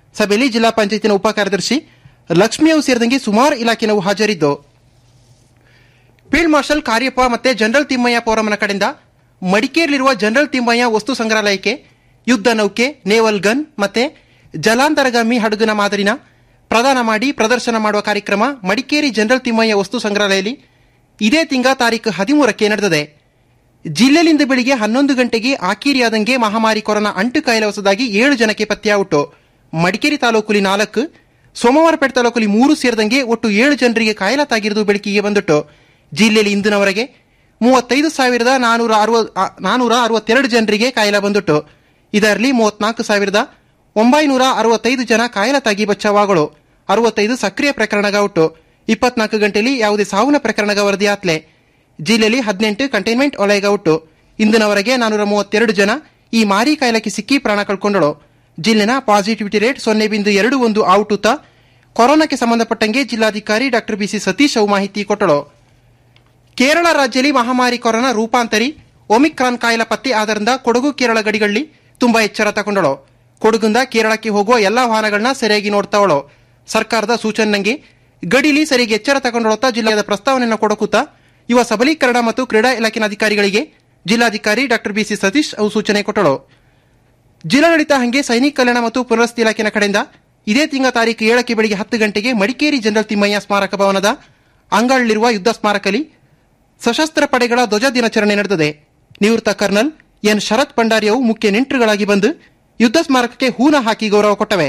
ಸಭೆಯಲ್ಲಿ ಜಿಲ್ಲಾ ಪಂಚಾಯತಿನ ಉಪ ಕಾರ್ಯದರ್ಶಿ ಲಕ್ಷ್ಮಿಯವು ಸೇರಿದಂಗೆ ಸುಮಾರು ಇಲಾಖೆನವು ಹಾಜರಿದ್ದು ಫೀಲ್ಡ್ ಮಾರ್ಷಲ್ ಕಾರ್ಯಪ್ಪ ಮತ್ತೆ ಜನರಲ್ ತಿಮ್ಮಯ್ಯ ಫೋರಂನ ಕಡೆಯಿಂದ ಮಡಿಕೇರಿಯಲ್ಲಿರುವ ಜನರಲ್ ತಿಮ್ಮಯ್ಯ ವಸ್ತು ಸಂಗ್ರಹಾಲಯಕ್ಕೆ ಯುದ್ಧ ನೌಕೆ ನೇವಲ್ ಗನ್ ಮತ್ತೆ ಜಲಾಂತರಗಾಮಿ ಹಡಗುನ ಮಾದರಿನ ಪ್ರದಾನ ಮಾಡಿ ಪ್ರದರ್ಶನ ಮಾಡುವ ಕಾರ್ಯಕ್ರಮ ಮಡಿಕೇರಿ ಜನರಲ್ ತಿಮ್ಮಯ್ಯ ವಸ್ತು ಸಂಗ್ರಹಾಲಯದಲ್ಲಿ ಇದೇ ತಿಂಗ ತಾರೀಕು ಹದಿಮೂರಕ್ಕೆ ನಡೆದಿದೆ ಜಿಲ್ಲೆಯಿಂದ ಬೆಳಿಗ್ಗೆ ಹನ್ನೊಂದು ಗಂಟೆಗೆ ಆಕೀರಿಯಾದಂಗೆ ಮಹಾಮಾರಿ ಕೊರೋನಾ ಅಂಟು ಕಾಯಿಲೆ ಹೊಸದಾಗಿ ಏಳು ಜನಕ್ಕೆ ಪತ್ತೆಯಾಗುಟ್ಟು ಮಡಿಕೇರಿ ತಾಲೂಕುಲಿ ನಾಲ್ಕು ಸೋಮವಾರಪೇಟೆ ತಾಲೂಕಲ್ಲಿ ಮೂರು ಸೇರಿದಂಗೆ ಒಟ್ಟು ಏಳು ಜನರಿಗೆ ಕಾಯಿಲೆ ತಾಗಿರುವುದು ಬೆಳಕಿಗೆ ಬಂದಿಟ್ಟು ಜಿಲ್ಲೆಯಲ್ಲಿ ಇಂದಿನವರೆಗೆ ಮೂವತ್ತೈದು ಸಾವಿರದ ನಾನೂರ ಅರವತ್ ನಾನೂರ ಅರವತ್ತೆರಡು ಜನರಿಗೆ ಕಾಯಿಲೆ ಬಂದಿಟ್ಟು ಇದರಲ್ಲಿ ಮೂವತ್ನಾಲ್ಕು ಸಾವಿರದ ಒಂಬೈನೂರ ಅರವತ್ತೈದು ಜನ ಕಾಯಿಲೆ ತಾಗಿ ಬಚಾವಾಗಳು ಅರವತ್ತೈದು ಸಕ್ರಿಯ ಪ್ರಕರಣಗೌಟು ಇಪ್ಪತ್ನಾಲ್ಕು ಗಂಟೆಯಲ್ಲಿ ಯಾವುದೇ ಸಾವಿನ ಪ್ರಕರಣಗ ವರದಿಯಾತ್ಲೆ ಜಿಲ್ಲೆಯಲ್ಲಿ ಹದಿನೆಂಟು ಕಂಟೈನ್ಮೆಂಟ್ ವಲಯಗೌಟು ಇಂದಿನವರೆಗೆ ನಾನೂರ ಮೂವತ್ತೆರಡು ಜನ ಈ ಮಾರಿ ಕಾಯಿಲೆಗೆ ಸಿಕ್ಕಿ ಪ್ರಾಣ ಕಳ್ಕೊಂಡಳು ಜಿಲ್ಲೆನ ಪಾಸಿಟಿವಿಟಿ ರೇಟ್ ಸೊನ್ನೆ ಬಿಂದು ಎರಡು ಒಂದು ಔಟುತ ಕೊರೋನಾಕ್ಕೆ ಸಂಬಂಧಪಟ್ಟಂಗೆ ಜಿಲ್ಲಾಧಿಕಾರಿ ಡಾಕ್ಟರ್ ಬಿಸಿ ಸತೀಶ್ ಅವು ಮಾಹಿತಿ ಕೊಟ್ಟಳು ಕೇರಳ ರಾಜ್ಯದಲ್ಲಿ ಮಹಾಮಾರಿ ಕೊರೋನಾ ರೂಪಾಂತರಿ ಒಮಿಕ್ರಾನ್ ಕಾಯಿಲೆ ಪತ್ತೆ ಆಧಾರದಿಂದ ಕೊಡಗು ಕೇರಳ ಗಡಿಗಳಲ್ಲಿ ತುಂಬಾ ಎಚ್ಚರ ತಗೊಂಡಳು ಕೊಡಗಿಂದ ಕೇರಳಕ್ಕೆ ಹೋಗುವ ಎಲ್ಲಾ ವಾಹನಗಳನ್ನ ಸರಿಯಾಗಿ ನೋಡ್ತಾವಳು ಸರ್ಕಾರದ ಸೂಚನೆಗೆ ಗಡಿಲಿ ಸರಿಯಾಗಿ ಎಚ್ಚರ ತಗೊಂಡೊಳತಾ ಜಿಲ್ಲೆಯ ಪ್ರಸ್ತಾವನೆಯನ್ನು ಕೊಡಕುತ್ತ ಯುವ ಸಬಲೀಕರಣ ಮತ್ತು ಕ್ರೀಡಾ ಇಲಾಖೆನ ಅಧಿಕಾರಿಗಳಿಗೆ ಜಿಲ್ಲಾಧಿಕಾರಿ ಡಾಕ್ಟರ್ ಬಿಸಿ ಸತೀಶ್ ಅವು ಸೂಚನೆ ಕೊಟ್ಟಳು ಜಿಲ್ಲಾಡಳಿತ ಹಂಗೆ ಸೈನಿಕ ಕಲ್ಯಾಣ ಮತ್ತು ಪುನರ್ವಸತಿ ಇಲಾಖೆನ ಕಡೆಯಿಂದ ಇದೇ ತಿಂಗಳ ತಾರೀಕು ಏಳಕ್ಕೆ ಬೆಳಿಗ್ಗೆ ಹತ್ತು ಗಂಟೆಗೆ ಮಡಿಕೇರಿ ಜನರಲ್ ತಿಮ್ಮಯ್ಯ ಸ್ಮಾರಕ ಭವನದ ಅಂಗಳಲ್ಲಿರುವ ಯುದ್ಧ ಸ್ಮಾರಕದಲ್ಲಿ ಸಶಸ್ತ್ರ ಪಡೆಗಳ ಧ್ವಜ ದಿನಾಚರಣೆ ನಡೆದಿದೆ ನಿವೃತ್ತ ಕರ್ನಲ್ ಎನ್ ಶರತ್ ಭಂಡಾರಿಯವು ಮುಖ್ಯ ನೆಂಟರುಗಳಾಗಿ ಬಂದು ಯುದ್ಧ ಸ್ಮಾರಕಕ್ಕೆ ಹೂನ ಹಾಕಿ ಗೌರವ ಕೊಟ್ಟವೆ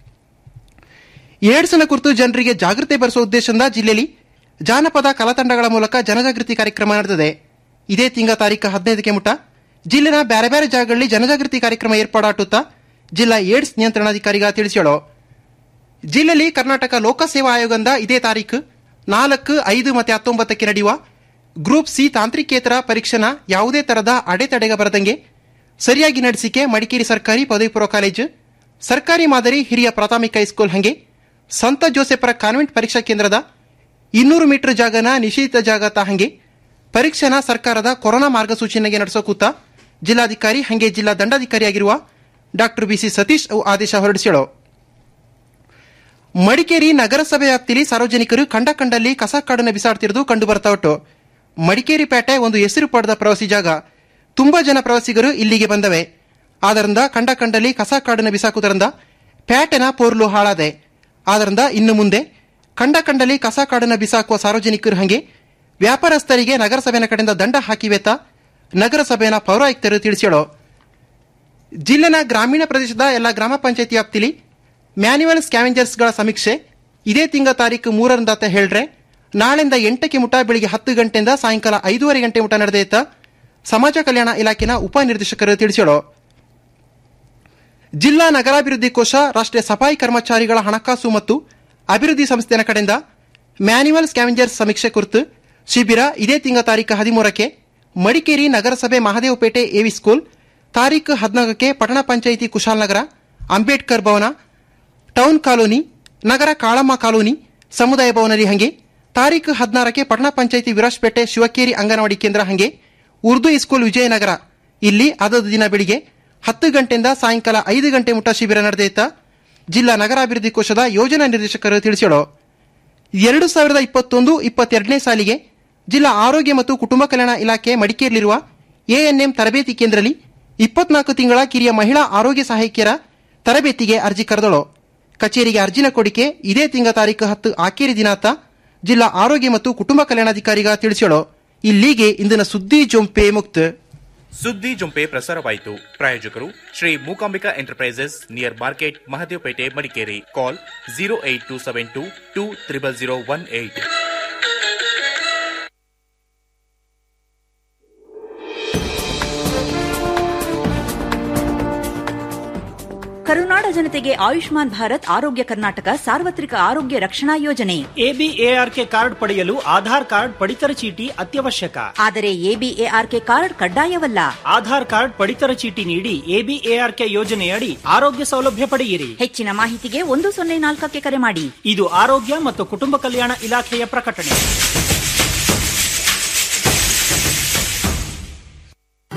ಏಡ್ಸ್ನ ಕುರಿತು ಜನರಿಗೆ ಜಾಗೃತಿ ಬರೆಸುವ ಉದ್ದೇಶದಿಂದ ಜಿಲ್ಲೆಯಲ್ಲಿ ಜಾನಪದ ಕಲಾತಂಡಗಳ ಮೂಲಕ ಜನಜಾಗೃತಿ ಕಾರ್ಯಕ್ರಮ ನಡೆದಿದೆ ಇದೇ ತಿಂಗ ತಾರೀಕು ಹದಿನೈದಕ್ಕೆ ಮುಟ ಜಿಲ್ಲೆನ ಬೇರೆ ಬೇರೆ ಜಾಗಗಳಲ್ಲಿ ಜನಜಾಗೃತಿ ಕಾರ್ಯಕ್ರಮ ಏರ್ಪಾಡಾಟುತ್ತಾ ಜಿಲ್ಲಾ ಏಡ್ಸ್ ನಿಯಂತ್ರಣಾಧಿಕಾರಿಗ ತಿಳಿಸ್ಯಾಳು ಜಿಲ್ಲೆಯಲ್ಲಿ ಕರ್ನಾಟಕ ಲೋಕಸೇವಾ ಆಯೋಗದಿಂದ ಇದೇ ತಾರೀಕು ನಾಲ್ಕು ಐದು ಮತ್ತೆ ಹತ್ತೊಂಬತ್ತಕ್ಕೆ ನಡೆಯುವ ಗ್ರೂಪ್ ಸಿ ತಾಂತ್ರಿಕೇತರ ಪರೀಕ್ಷೆನ ಯಾವುದೇ ತರದ ಅಡೆತಡೆಗ ಬರದಂಗೆ ಸರಿಯಾಗಿ ನಡೆಸಿಕೆ ಮಡಿಕೇರಿ ಸರ್ಕಾರಿ ಪದವಿ ಪೂರ್ವ ಕಾಲೇಜು ಸರ್ಕಾರಿ ಮಾದರಿ ಹಿರಿಯ ಪ್ರಾಥಮಿಕ ಹೈಸ್ಕೂಲ್ ಹಂಗೆ ಸಂತ ಜೋಸೆಫರ ಕಾನ್ವೆಂಟ್ ಪರೀಕ್ಷಾ ಕೇಂದ್ರದ ಇನ್ನೂರು ಮೀಟರ್ ಜಾಗನ ನಿಷೇಧಿತ ಜಾಗ ತಾ ಹಂಗೆ ಪರೀಕ್ಷೆನ ಸರ್ಕಾರದ ಕೊರೋನಾ ಮಾರ್ಗಸೂಚಿನಾಗೆ ನಡೆಸೋ ಕೂತ ಜಿಲ್ಲಾಧಿಕಾರಿ ಹಂಗೆ ಜಿಲ್ಲಾ ದಂಡಾಧಿಕಾರಿಯಾಗಿರುವ ಡಾಕ್ಟರ್ ಬಿಸಿ ಸತೀಶ್ ಅವು ಆದೇಶ ಹೊರಡಿಸ್ಯಾಳು ಮಡಿಕೇರಿ ನಗರಸಭೆ ವ್ಯಾಪ್ತಿಯಲ್ಲಿ ಸಾರ್ವಜನಿಕರು ಕಂಡ ಕಂಡಲ್ಲಿ ಕಸ ಕಾಡನ್ನು ಬಿಸಾಡ್ತಿರೋದು ಕಂಡು ಬರ್ತಾ ಉಂಟು ಮಡಿಕೇರಿ ಪೇಟೆ ಒಂದು ಹೆಸರು ಪಡೆದ ಪ್ರವಾಸಿ ಜಾಗ ತುಂಬಾ ಜನ ಪ್ರವಾಸಿಗರು ಇಲ್ಲಿಗೆ ಬಂದವೆ ಆದ್ದರಿಂದ ಕಂಡ ಕಂಡಲ್ಲಿ ಕಸ ಕಾಡನ್ನು ಬಿಸಾಕುವುದರಿಂದ ಪೇಟೆನ ಪೋರ್ಲು ಹಾಳಾದೆ ಆದ್ದರಿಂದ ಇನ್ನು ಮುಂದೆ ಕಂಡ ಕಂಡಲ್ಲಿ ಕಸ ಕಾಡನ್ನು ಬಿಸಾಕುವ ಸಾರ್ವಜನಿಕರು ಹಂಗೆ ವ್ಯಾಪಾರಸ್ಥರಿಗೆ ನಗರಸಭೆನ ಕಡೆಯಿಂದ ದಂಡ ಹಾಕಿವೆತ ನಗರಸಭೆಯ ಪೌರಾಯುಕ್ತರು ತಿಳಿಸ್ಯಾಳು ಜಿಲ್ಲೆನ ಗ್ರಾಮೀಣ ಪ್ರದೇಶದ ಎಲ್ಲ ಗ್ರಾಮ ಪಂಚಾಯತಿ ವ್ಯಾಪ್ತಿಲಿ ಮ್ಯಾನ್ಯುವಲ್ ಸ್ಕ್ಯಾವೆಂಜರ್ಸ್ಗಳ ಸಮೀಕ್ಷೆ ಇದೇ ತಿಂಗಳ ತಾರೀಕು ಮೂರರಿಂದ ಅಂತ ಹೇಳ್ರೆ ನಾಳೆಯಿಂದ ಎಂಟಕ್ಕೆ ಮುಟ ಬೆಳಿಗ್ಗೆ ಹತ್ತು ಗಂಟೆಯಿಂದ ಸಾಯಂಕಾಲ ಐದೂವರೆ ಗಂಟೆ ಮುಟ ನಡೆದೈತ ಸಮಾಜ ಕಲ್ಯಾಣ ಇಲಾಖೆನ ಉಪನಿರ್ದೇಶಕರು ತಿಳಿಸ್ಯಾಳು ಜಿಲ್ಲಾ ನಗರಾಭಿವೃದ್ಧಿ ಕೋಶ ರಾಷ್ಟ್ರೀಯ ಸಫಾಯಿ ಕರ್ಮಚಾರಿಗಳ ಹಣಕಾಸು ಮತ್ತು ಅಭಿವೃದ್ಧಿ ಸಂಸ್ಥೆಯ ಕಡೆಯಿಂದ ಮ್ಯಾನ್ಯುವಲ್ ಸ್ಕ್ಯಾವೆಂಜರ್ಸ್ ಸಮೀಕ್ಷೆ ಕುರಿತು ಶಿಬಿರ ಇದೇ ತಿಂಗಳ ತಾರೀಕು ಹದಿಮೂರಕ್ಕೆ ಮಡಿಕೇರಿ ನಗರಸಭೆ ಮಹದೇವಪೇಟೆ ಎವಿ ಸ್ಕೂಲ್ ತಾರೀಕು ಹದಿನಾಲ್ಕಕ್ಕೆ ಪಟ್ಟಣ ಪಂಚಾಯಿತಿ ಕುಶಾಲನಗರ ಅಂಬೇಡ್ಕರ್ ಭವನ ಟೌನ್ ಕಾಲೋನಿ ನಗರ ಕಾಳಮ್ಮ ಕಾಲೋನಿ ಸಮುದಾಯ ಭವನದಲ್ಲಿ ಹಂಗೆ ತಾರೀಕು ಹದಿನಾರಕ್ಕೆ ಪಟ್ಟಣ ಪಂಚಾಯಿತಿ ವಿರಾಜ್ಪೇಟೆ ಶಿವಕೇರಿ ಅಂಗನವಾಡಿ ಕೇಂದ್ರ ಹಂಗೆ ಉರ್ದು ಸ್ಕೂಲ್ ವಿಜಯನಗರ ಇಲ್ಲಿ ಅದದ ದಿನ ಬೆಳಿಗ್ಗೆ ಹತ್ತು ಗಂಟೆಯಿಂದ ಸಾಯಂಕಾಲ ಐದು ಗಂಟೆ ಮುಟ ಶಿಬಿರ ನಡೆದೈತ ಜಿಲ್ಲಾ ನಗರಾಭಿವೃದ್ಧಿ ಕೋಶದ ಯೋಜನಾ ನಿರ್ದೇಶಕರು ತಿಳಿಸ್ಯಾಳು ಎರಡು ಸಾವಿರದ ಇಪ್ಪತ್ತೊಂದು ಇಪ್ಪತ್ತೆರಡನೇ ಸಾಲಿಗೆ ಜಿಲ್ಲಾ ಆರೋಗ್ಯ ಮತ್ತು ಕುಟುಂಬ ಕಲ್ಯಾಣ ಇಲಾಖೆ ಮಡಿಕೇರಿಯಲ್ಲಿರುವ ಎಎನ್ಎಂ ತರಬೇತಿ ಕೇಂದ್ರದಲ್ಲಿ ಇಪ್ಪತ್ನಾಲ್ಕು ತಿಂಗಳ ಕಿರಿಯ ಮಹಿಳಾ ಆರೋಗ್ಯ ಸಹಾಯಕಿಯರ ತರಬೇತಿಗೆ ಅರ್ಜಿ ಕರೆದಳು ಕಚೇರಿಗೆ ಅರ್ಜಿನ ಕೊಡಿಕೆ ಇದೇ ತಿಂಗಳ ತಾರೀಕು ಹತ್ತು ಆಕೇರಿ ದಿನಾತ ಜಿಲ್ಲಾ ಆರೋಗ್ಯ ಮತ್ತು ಕುಟುಂಬ ಕಲ್ಯಾಣಾಧಿಕಾರಿಗ ತಿಳಿಸ್ಯಾಳು ಇಲ್ಲಿಗೆ ಇಂದಿನ ಸುದ್ದಿ ಜೊಂಪೆ ಮುಕ್ತ ಸುದ್ದಿ ಜೊಂಪೆ ಪ್ರಸಾರವಾಯಿತು ಪ್ರಾಯೋಜಕರು Shri Mookambika enterprises near market Mahadevapete Madikeri call zero eight two seven two two triple zero one eight ಕರುನಾಡ ಜನತೆಗೆ ಆಯುಷ್ಮಾನ್ ಭಾರತ್ ಆರೋಗ್ಯ ಕರ್ನಾಟಕ ಸಾರ್ವತ್ರಿಕ ಆರೋಗ್ಯ ರಕ್ಷಣಾ ಯೋಜನೆ ಎಬಿಎಆರ್ಕೆ ಕಾರ್ಡ್ ಪಡೆಯಲು ಆಧಾರ್ ಕಾರ್ಡ್ ಪಡಿತರ ಚೀಟಿ ಅತ್ಯವಶ್ಯಕ ಆದರೆ ಎಬಿಎಆರ್ಕೆ ಕಾರ್ಡ್ ಕಡ್ಡಾಯವಲ್ಲ ಆಧಾರ್ ಕಾರ್ಡ್ ಪಡಿತರ ಚೀಟಿ ನೀಡಿ ಎಬಿಎಆರ್ಕೆ ಯೋಜನೆಯಡಿ ಆರೋಗ್ಯ ಸೌಲಭ್ಯ ಪಡೆಯಿರಿ ಹೆಚ್ಚಿನ ಮಾಹಿತಿಗೆ ಒಂದು ಸೊನ್ನೆ ನಾಲ್ಕಕ್ಕೆ ಕರೆ ಮಾಡಿ ಇದು ಆರೋಗ್ಯ ಮತ್ತು ಕುಟುಂಬ ಕಲ್ಯಾಣ ಇಲಾಖೆಯ ಪ್ರಕಟಣೆ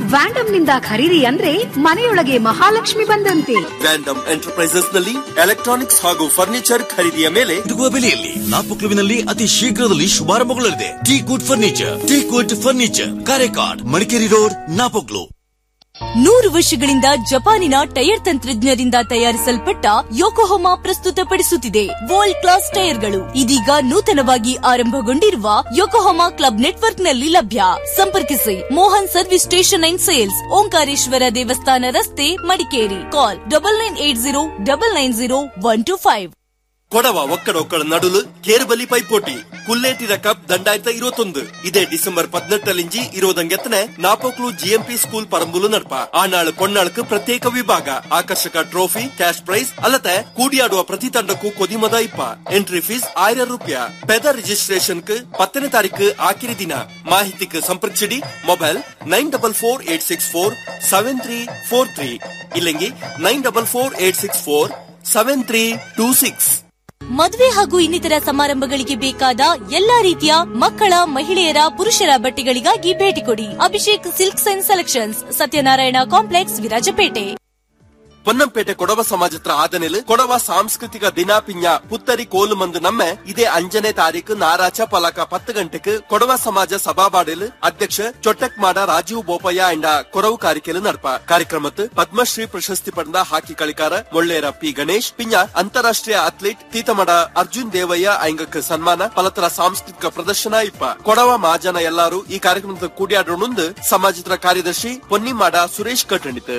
ವ್ಯಾಂಡಮ್ ನಿಂದ ಖರೀದಿ ಅಂದ್ರೆ ಮನೆಯೊಳಗೆ ಮಹಾಲಕ್ಷ್ಮಿ ಬಂದಂತೆ ವ್ಯಾಂಡಮ್ ಎಂಟರ್ಪ್ರೈಸಸ್ ನಲ್ಲಿ ಎಲೆಕ್ಟ್ರಾನಿಕ್ಸ್ ಹಾಗೂ ಫರ್ನಿಚರ್ ಖರೀದಿಯ ಮೇಲೆ ಸಿಗುವ ಬೆಲೆಯಲ್ಲಿ ನಾಪಕ್ಲುವಿನಲ್ಲಿ ಅತಿ ಶೀಘ್ರದಲ್ಲಿ ಶುಭಾರಂಭಗೊಳ್ಳಲಿದೆ T good furniture T good furniture Karekad Madikeri road Napoklu ನೂರು ವರ್ಷಗಳಿಂದ ಜಪಾನಿನ ಟೈರ್ ತಂತ್ರಜ್ಞರಿಂದ ತಯಾರಿಸಲ್ಪಟ್ಟ ಯೋಕೋಹೊಮಾ ಪ್ರಸ್ತುತಪಡಿಸುತ್ತಿದೆ ವರ್ಲ್ಡ್ ಕ್ಲಾಸ್ ಟೈರ್ಗಳು ಇದೀಗ ನೂತನವಾಗಿ ಆರಂಭಗೊಂಡಿರುವ ಯೋಕೋಹೊಮಾ ಕ್ಲಬ್ ನೆಟ್ವರ್ಕ್ನಲ್ಲಿ ಲಭ್ಯ ಸಂಪರ್ಕಿಸಿ Mohan service station and sales Omkareshwara ದೇವಸ್ಥಾನ ರಸ್ತೆ Madikeri call double nine eight zero double nine zero one two five Kodava ಒಕ್ಕಡ ಒಕ್ಕಡ ನಡುಲು ಕೇರ್ಬಲಿ ಪೈಪೋಟಿ ಕುಲ್ಲೇಟಿರ ಕಪ್ ದಂಡಾಯಿರತ ഇരുപത്തൊന്ന് ഇതേ ഡിസംബർ പതിനെട്ടിലിഞ്ചി ഇരുപതങ്കെത്തനെ Napoklu G M P school പറമ്പുಲು ನಡ್ಪ ಆನಾಳು ಕೊನ್ನಾಳಕ್ಕೆ ಪ್ರತ್ಯೇಕ ವಿಭಾಗ ಆಕರ್ಷಕ ಟ್ರೋಫಿ ಕ್ಯಾಶ್ ಪ್ರೈಸ್ ಅಲ್ಲದೆ ಕೂಡಿಯಾಡುವ ಪ್ರತಿ ತಂಡಕ್ಕೂ ಕೊದಿಮದ ಇಪ್ಪ ಎಂಟ್ರಿ ಫೀಸ್ ಆയിരം ರೂಪಾಯಿ ಪೆದ ರಿಜಿಸ್ಟ್ರೇಷನ್ക്ക് ಪತ್ತನೇ ತಾರೀಕು ಆಕಿರಿ ದಿನ ಮಾಹಿತಿക്ക് ಸಂಪರ್ಕಿಸಿಡಿ mobile nine double four eight six four seven three four three ಇല്ലെങ്കിൽ nine double four eight six four seven three two six ಮದುವೆ ಹಾಗೂ ಇನ್ನಿತರ ಸಮಾರಂಭಗಳಿಗೆ ಬೇಕಾದ ಎಲ್ಲಾ ರೀತಿಯ ಮಕ್ಕಳ ಮಹಿಳೆಯರ ಪುರುಷರ ಬಟ್ಟೆಗಳಿಗಾಗಿ ಭೇಟಿ ಕೊಡಿ Abhishek silks and selections Satyanarayana complex Virajpet Ponnampet Kodava Samaja ಹತ್ರ ಆದನೆಲ್ ಕೊಡವ ಸಾಂಸ್ಕೃತಿಕ ದಿನ ಪಿಂಜ ಪುತ್ತರಿ ಕೋಲು ಮಂದು ನಮ್ಮೆ ಇದೇ ಅಂಜನೇ ತಾರೀಕು ನಾರಾಚ ಪಲಕ ಪತ್ತು ಗಂಟೆಗೆ ಕೊಡವ ಸಮಾಜ ಸಭಾಬಾಡಿಲ್ ಅಧ್ಯಕ್ಷ ಚೊಟ್ಟಕ್ ಮಾಡ ರಾಜೀವ್ ಬೋಪಯ್ಯ ಎಂಡ ಕೊರವು ಕಾರಿಕೆಲು ನಡಪ ಕಾರ್ಯಕ್ರಮತ್ ಪದ್ಮಶ್ರೀ ಪ್ರಶಸ್ತಿ ಪಡೆದ ಹಾಕಿ ಕಳಿಕಾರ ಮೊಳ್ಳೇರ ಪಿ ಗಣೇಶ್ ಪಿಂಜ ಅಂತಾರಾಷ್ಟ್ರೀಯ ಅಥ್ಲೀಟ್ ತೀತಮಡ ಅರ್ಜುನ್ ದೇವಯ್ಯ ಐಂಗಕ್ ಸನ್ಮಾನ ಪಲತರ ಸಾಂಸ್ಕೃತಿಕ ಪ್ರದರ್ಶನ ಇಪ್ಪ ಕೊಡವ ಮಾಜನ ಎಲ್ಲಾರು ಈ ಕಾರ್ಯಕ್ರಮದ ಕೂಡಿಯಾಡೋಣಂದು ಸಮಾಜದ ಕಾರ್ಯದರ್ಶಿ ಪೊನ್ನಿಮಾಡ ಸುರೇಶ್ ಕಟ್ಟಣಿತು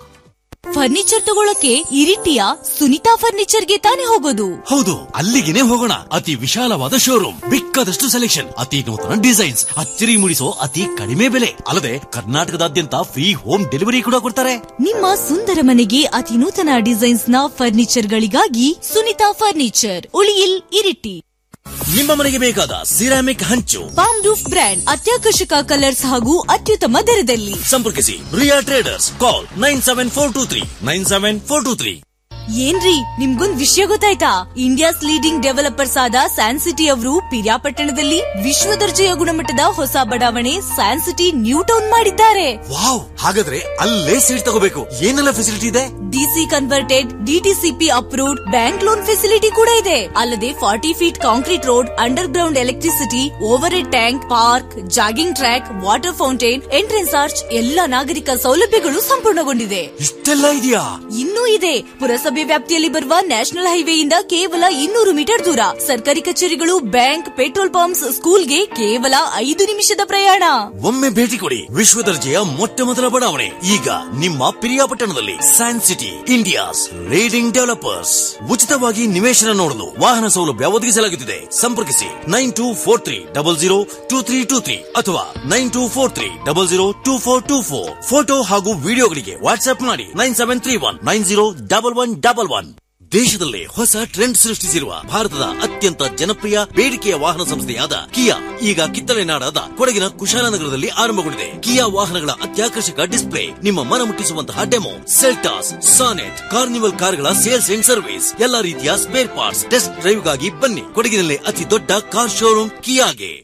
ಫರ್ನಿಚರ್ ತಗೊಳಕ್ಕೆ ಇರಿಟಿಯ ಸುನಿತಾ ಫರ್ನಿಚರ್ಗೆ ತಾನೇ ಹೋಗೋದು ಹೌದು ಅಲ್ಲಿಗೆನೆ ಹೋಗೋಣ ಅತಿ ವಿಶಾಲವಾದ ಶೋರೂಮ್ ಬೇಕಾದಷ್ಟು ಸೆಲೆಕ್ಷನ್ ಅತಿ ನೂತನ ಡಿಸೈನ್ಸ್ ಅಚ್ಚರಿ ಮೂಡಿಸೋ ಅತಿ ಕಡಿಮೆ ಬೆಲೆ ಅಲ್ಲದೆ ಕರ್ನಾಟಕದಾದ್ಯಂತ ಫ್ರೀ ಹೋಮ್ ಡೆಲಿವರಿ ಕೂಡ ಕೊಡ್ತಾರೆ ನಿಮ್ಮ ಸುಂದರ ಮನೆಗೆ ಅತಿ ನೂತನ ಡಿಸೈನ್ಸ್ ನ ಫರ್ನಿಚರ್ ಗಳಿಗಾಗಿ ಸುನಿತಾ ಫರ್ನಿಚರ್ ಉಳಿಯಿಲ್ ಇರಿಟಿ ನಿಮ್ಮ ಮನೆಗೆ ಬೇಕಾದ ಸಿರಾಮಿಕ್ ಹಂಚು ಪಾಮ್ ರೂಫ್ ಬ್ರ್ಯಾಂಡ್ ಅತ್ಯಾಕರ್ಷಕ ಕಲರ್ಸ್ ಹಾಗೂ ಅತ್ಯುತ್ತಮ ದರದಲ್ಲಿ ಸಂಪರ್ಕಿಸಿ Riya traders call nine seven four two three nine seven four two three ಏನ್ರಿ ನಿಮ್ಗೊಂದ್ ವಿಷಯ ಗೊತ್ತಾಯ್ತಾ ಇಂಡಿಯಾಸ್ ಲೀಡಿಂಗ್ ಡೆವಲಪರ್ಸ್ ಆದ ಸ್ಯಾನ್ ಸಿಟಿ ಅವರು ಪಿರಿಯಾಪಟ್ಟಣದಲ್ಲಿ ವಿಶ್ವ ದರ್ಜೆಯ ಗುಣಮಟ್ಟದ ಹೊಸ ಬಡಾವಣೆ ಸ್ಯಾನ್ ಸಿಟಿ ನ್ಯೂ ಟೌನ್ ಮಾಡಿದ್ದಾರೆ ವಾವ್ ಹಾಗಾದ್ರೆ ಅಲ್ಲೇ ಸೀಟ್ ತಗೋಬೇಕು ಏನೆಲ್ಲ ಫೆಸಿಲಿಟಿ ಇದೆ DC converted DTCP approved bank loan facility ಕೂಡ ಇದೆ ಅಲ್ಲದೆ forty feet concrete road underground electricity overhead tank park jogging track water fountain entrance arch ಎಲ್ಲ ನಾಗರಿಕ ಸೌಲಭ್ಯಗಳು ಸಂಪೂರ್ಣಗೊಂಡಿದೆ ಇಷ್ಟೆಲ್ಲ ಇದೆಯಾ ಇನ್ನೂ ಇದೆ ಪುರಸಭೆ ವ್ಯಾಪ್ತಿಯಲ್ಲಿ ಬರುವ ನ್ಯಾಷನಲ್ ಹೈವೇಯಿಂದ ಕೇವಲ ಇನ್ನೂರು ಮೀಟರ್ ದೂರ ಸರ್ಕಾರಿ ಕಚೇರಿಗಳು ಬ್ಯಾಂಕ್ ಪೆಟ್ರೋಲ್ ಪಂಪ್ಸ್ ಸ್ಕೂಲ್ಗೆ ಕೇವಲ ಐದು ನಿಮಿಷದ ಪ್ರಯಾಣ ಒಮ್ಮೆ ಭೇಟಿ ಕೊಡಿ ವಿಶ್ವ ದರ್ಜೆಯ ಮೊಟ್ಟ ಮೊದಲ ಬಡಾವಣೆ ಈಗ ನಿಮ್ಮ ಪಿರಿಯಾಪಟ್ಟಣದಲ್ಲಿ science city India's leading developers ಉಚಿತವಾಗಿ ನಿವೇಶನ ನೋಡಲು ವಾಹನ ಸೌಲಭ್ಯ ಒದಗಿಸಲಾಗುತ್ತಿದೆ ಸಂಪರ್ಕಿಸಿ nine two four three double zero two three two three ಅಥವಾ nine two four three double zero two four two four photo ಹಾಗೂ ವಿಡಿಯೋಗಳಿಗೆ ವಾಟ್ಸ್ಆಪ್ ಮಾಡಿ nine seven three one nine zero double one double one ದೇಶದಲ್ಲೇ ಹೊಸ trend ಸೃಷ್ಟಿಸಿರುವ ಭಾರತದ ಅತ್ಯಂತ ಜನಪ್ರಿಯ ಬೇಡಿಕೆಯ ವಾಹನ ಸಂಸ್ಥೆಯಾದ ಕಿಯಾ ಈಗ ಕಿತ್ತಳೆ ನಾಡಾದ ಕೊಡಗಿನ ಕುಶಾಲನಗರದಲ್ಲಿ ಆರಂಭಗೊಂಡಿದೆ ಕಿಯಾ ವಾಹನಗಳ ಅತ್ಯಾಕರ್ಷಕ ಡಿಸ್ಪ್ಲೇ ನಿಮ್ಮ ಮನ ಮುಟ್ಟಿಸುವಂತಹ ಡೆಮೋ ಸೆಲ್ಟಾಸ್ ಸಾನೆಟ್ ಕಾರ್ನಿವಲ್ ಕಾರ್ಗಳ ಸೇಲ್ಸ್ ಅಂಡ್ ಸರ್ವಿಸ್ ಎಲ್ಲಾ ರೀತಿಯ ಸ್ಪೇರ್ ಪಾರ್ಟ್ಸ್ ಟೆಸ್ಟ್ ಡ್ರೈವ್ಗಾಗಿ ಬನ್ನಿ ಕೊಡಗಿನಲ್ಲೇ ಅತಿ ದೊಡ್ಡ ಕಾರ್ ಶೋರೂಮ್ ಕಿಯಾಗೆ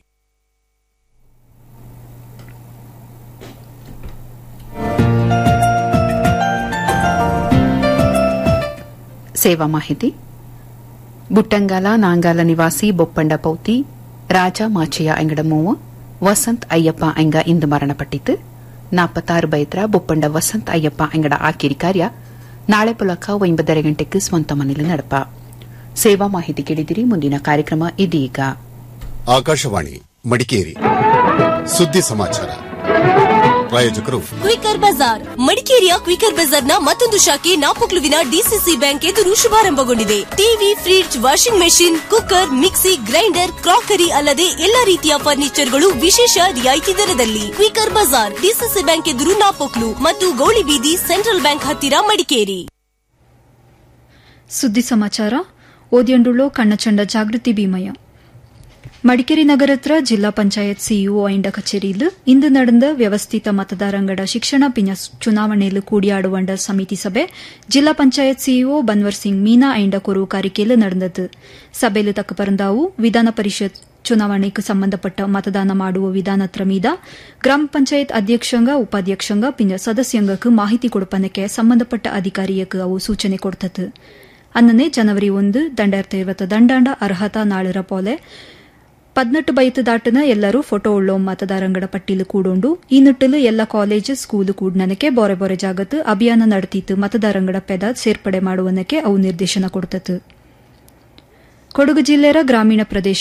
ಸೇವಾ ಮಾಹಿತಿ ಬುಟ್ಟಂಗಾಲ ನಾಂಗಾಲ ನಿವಾಸಿ ಬೊಪ್ಪಂಡ ಪೌತಿ ರಾಜ ಮಾಚೆಯ ಅಂಗಡ ಮೂವ ವಸಂತ್ ಅಯ್ಯಪ್ಪ ಅಂಗ ಇಂದು ಮರಣಪಟ್ಟಿತು ನಾಪತ್ತಾರು ಬೈತ್ರ ಬೊಪ್ಪಂಡ ವಸಂತ್ ಅಯ್ಯಪ್ಪ ಅಂಗಡ ಆಕಿರಿ ಕಾರ್ಯ ನಾಳೆ ಪುಲಕ ಒಂಬತ್ತರೆ ಗಂಟೆಗೆ ಸ್ವಂತ ಮನೇಲಿ ನಡಪ ಸೇವಾ ಮಾಹಿತಿ ಕೇಳಿದಿರಿ ಮುಂದಿನ ಕಾರ್ಯಕ್ರಮ ಇದೀಗ ಆಕಾಶವಾಣಿ ಮಡಿಕೇರಿ ಸುದ್ದಿ ಸಮಾಚಾರ ಪ್ರಾಯೋಜಕರು ಕ್ವಿಕರ್ ಬಜಾರ್ ಮಡಿಕೇರಿಯ ಕ್ವಿಕರ್ ಬಜಾರ್ನ ಮತ್ತೊಂದು ಶಾಖೆ ನಾಪೊಕ್ಲುವಿನ ಡಿಸಿಸಿ ಬ್ಯಾಂಕ್ ಎದುರು ಶುಭಾರಂಭಗೊಂಡಿದೆ TV fridge washing machine cooker mixie grinder crockery ಅಲ್ಲದೆ ಎಲ್ಲಾ ರೀತಿಯ ಫರ್ನಿಚರ್ಗಳು ವಿಶೇಷ ರಿಯಾಯಿತಿ ದರದಲ್ಲಿ ಕ್ವಿಕರ್ ಬಜಾರ್ ಡಿಸಿಸಿ ಬ್ಯಾಂಕ್ ಎದುರು ನಾಪೊಕ್ಲು ಮತ್ತು ಗೌಳಿಬೀದಿ ಸೆಂಟ್ರಲ್ ಬ್ಯಾಂಕ್ ಹತ್ತಿರ ಮಡಿಕೇರಿ ಸುದ್ದಿ ಸಮಾಚಾರ ಓದಿಯಂಡುಳ್ಳೋ ಕಣ್ಣಚಂಡ ಜಾಗೃತಿ ಭೀಮಯ್ಯ ಮಡಿಕೇರಿ ನಗರತ್ರ ಜಿಲ್ಲಾ ಪಂಚಾಯತ್ ಸಿಇಒ ಐಂಡ ಕಚೇರಿயில் ಇಂದು நடந்த ವ್ಯವಸ್ಥಿತ ಮತದಾರಂಗಡ ಶಿಕ್ಷಣ ಪಿನ ಚುನಾವಣೆಯಲ್ಲಿ ಕೂಡಿಯಾಡುವಂಡ ಸಮಿತಿ ಸಭೆ ಜಿಲ್ಲಾ ಪಂಚಾಯತ್ ಸಿಇಒ ಬನ್ವರ್ ಸಿಂಗ್ ಮೀನಾ ಐಂಡ ಕೊರು ಕಾರಿಕೆಯಲ್ಲಿ ನಡೆದது ಸಭೆಯಲ್ಲಿ ತಕ್ಕ ಪರಂದಾವು ವಿಧಾನ ಪರಿಷತ್ ಚುನಾವಣೆಗೆ ಸಂಬಂಧಪಟ್ಟ ಮತದಾನ ಮಾಡುವ ವಿಧಾನತ್ರ ಮೀದ ಗ್ರಾಮ ಪಂಚಾಯತ್ ಅಧ್ಯಕ್ಷಂಗ ಉಪಾಧ್ಯಕ್ಷಂಗ ಪಿಂಜ ಸದಸ್ಯಂಗಕ್ಕೆ ಮಾಹಿತಿ ಕೊಡುಪನಕ್ಕೆ ಸಂಬಂಧಪಟ್ಟ ಅಧಿಕಾರಿಯಕ್ಕೆ ಅವು ಸೂಚನೆ ಕೊಡ್ತತು ಅನ್ನನೆ ಜನವರಿ ಒಂದು ದಂಡಾಯಿರത്തി ഇരുപത്തി ದಂಡಾಂಡ ಅರ್ಹತಾ ನಾಳರ ಪೋಲೆ ಪದ್ನೆಟ್ಟು ಬೈತು ದಾಟನ ಎಲ್ಲರೂ ಫೋಟೋ ಉಳ್ಳೋ ಮತದಾರಂಗಡ ಪಟ್ಟಿಲು ಕೂಡೊಂಡು ಈ ನಿಟ್ಟಿಲು ಎಲ್ಲ ಕಾಲೇಜು ಸ್ಕೂಲು ಕೂಡ್ನನಕ್ಕೆ ಬೊರೆ ಬೊರೆ ಜಾಗತ್ತು ಅಭಿಯಾನ ನಡೆತಿತ್ತು ಮತದಾರಂಗಡ ಪೆದ ಸೇರ್ಪಡೆ ಮಾಡುವನಕ್ಕೆ ಅವು ನಿರ್ದೇಶನ ಕೊಡ್ತತು ಕೊಡಗು ಜಿಲ್ಲೆಯ ಗ್ರಾಮೀಣ ಪ್ರದೇಶ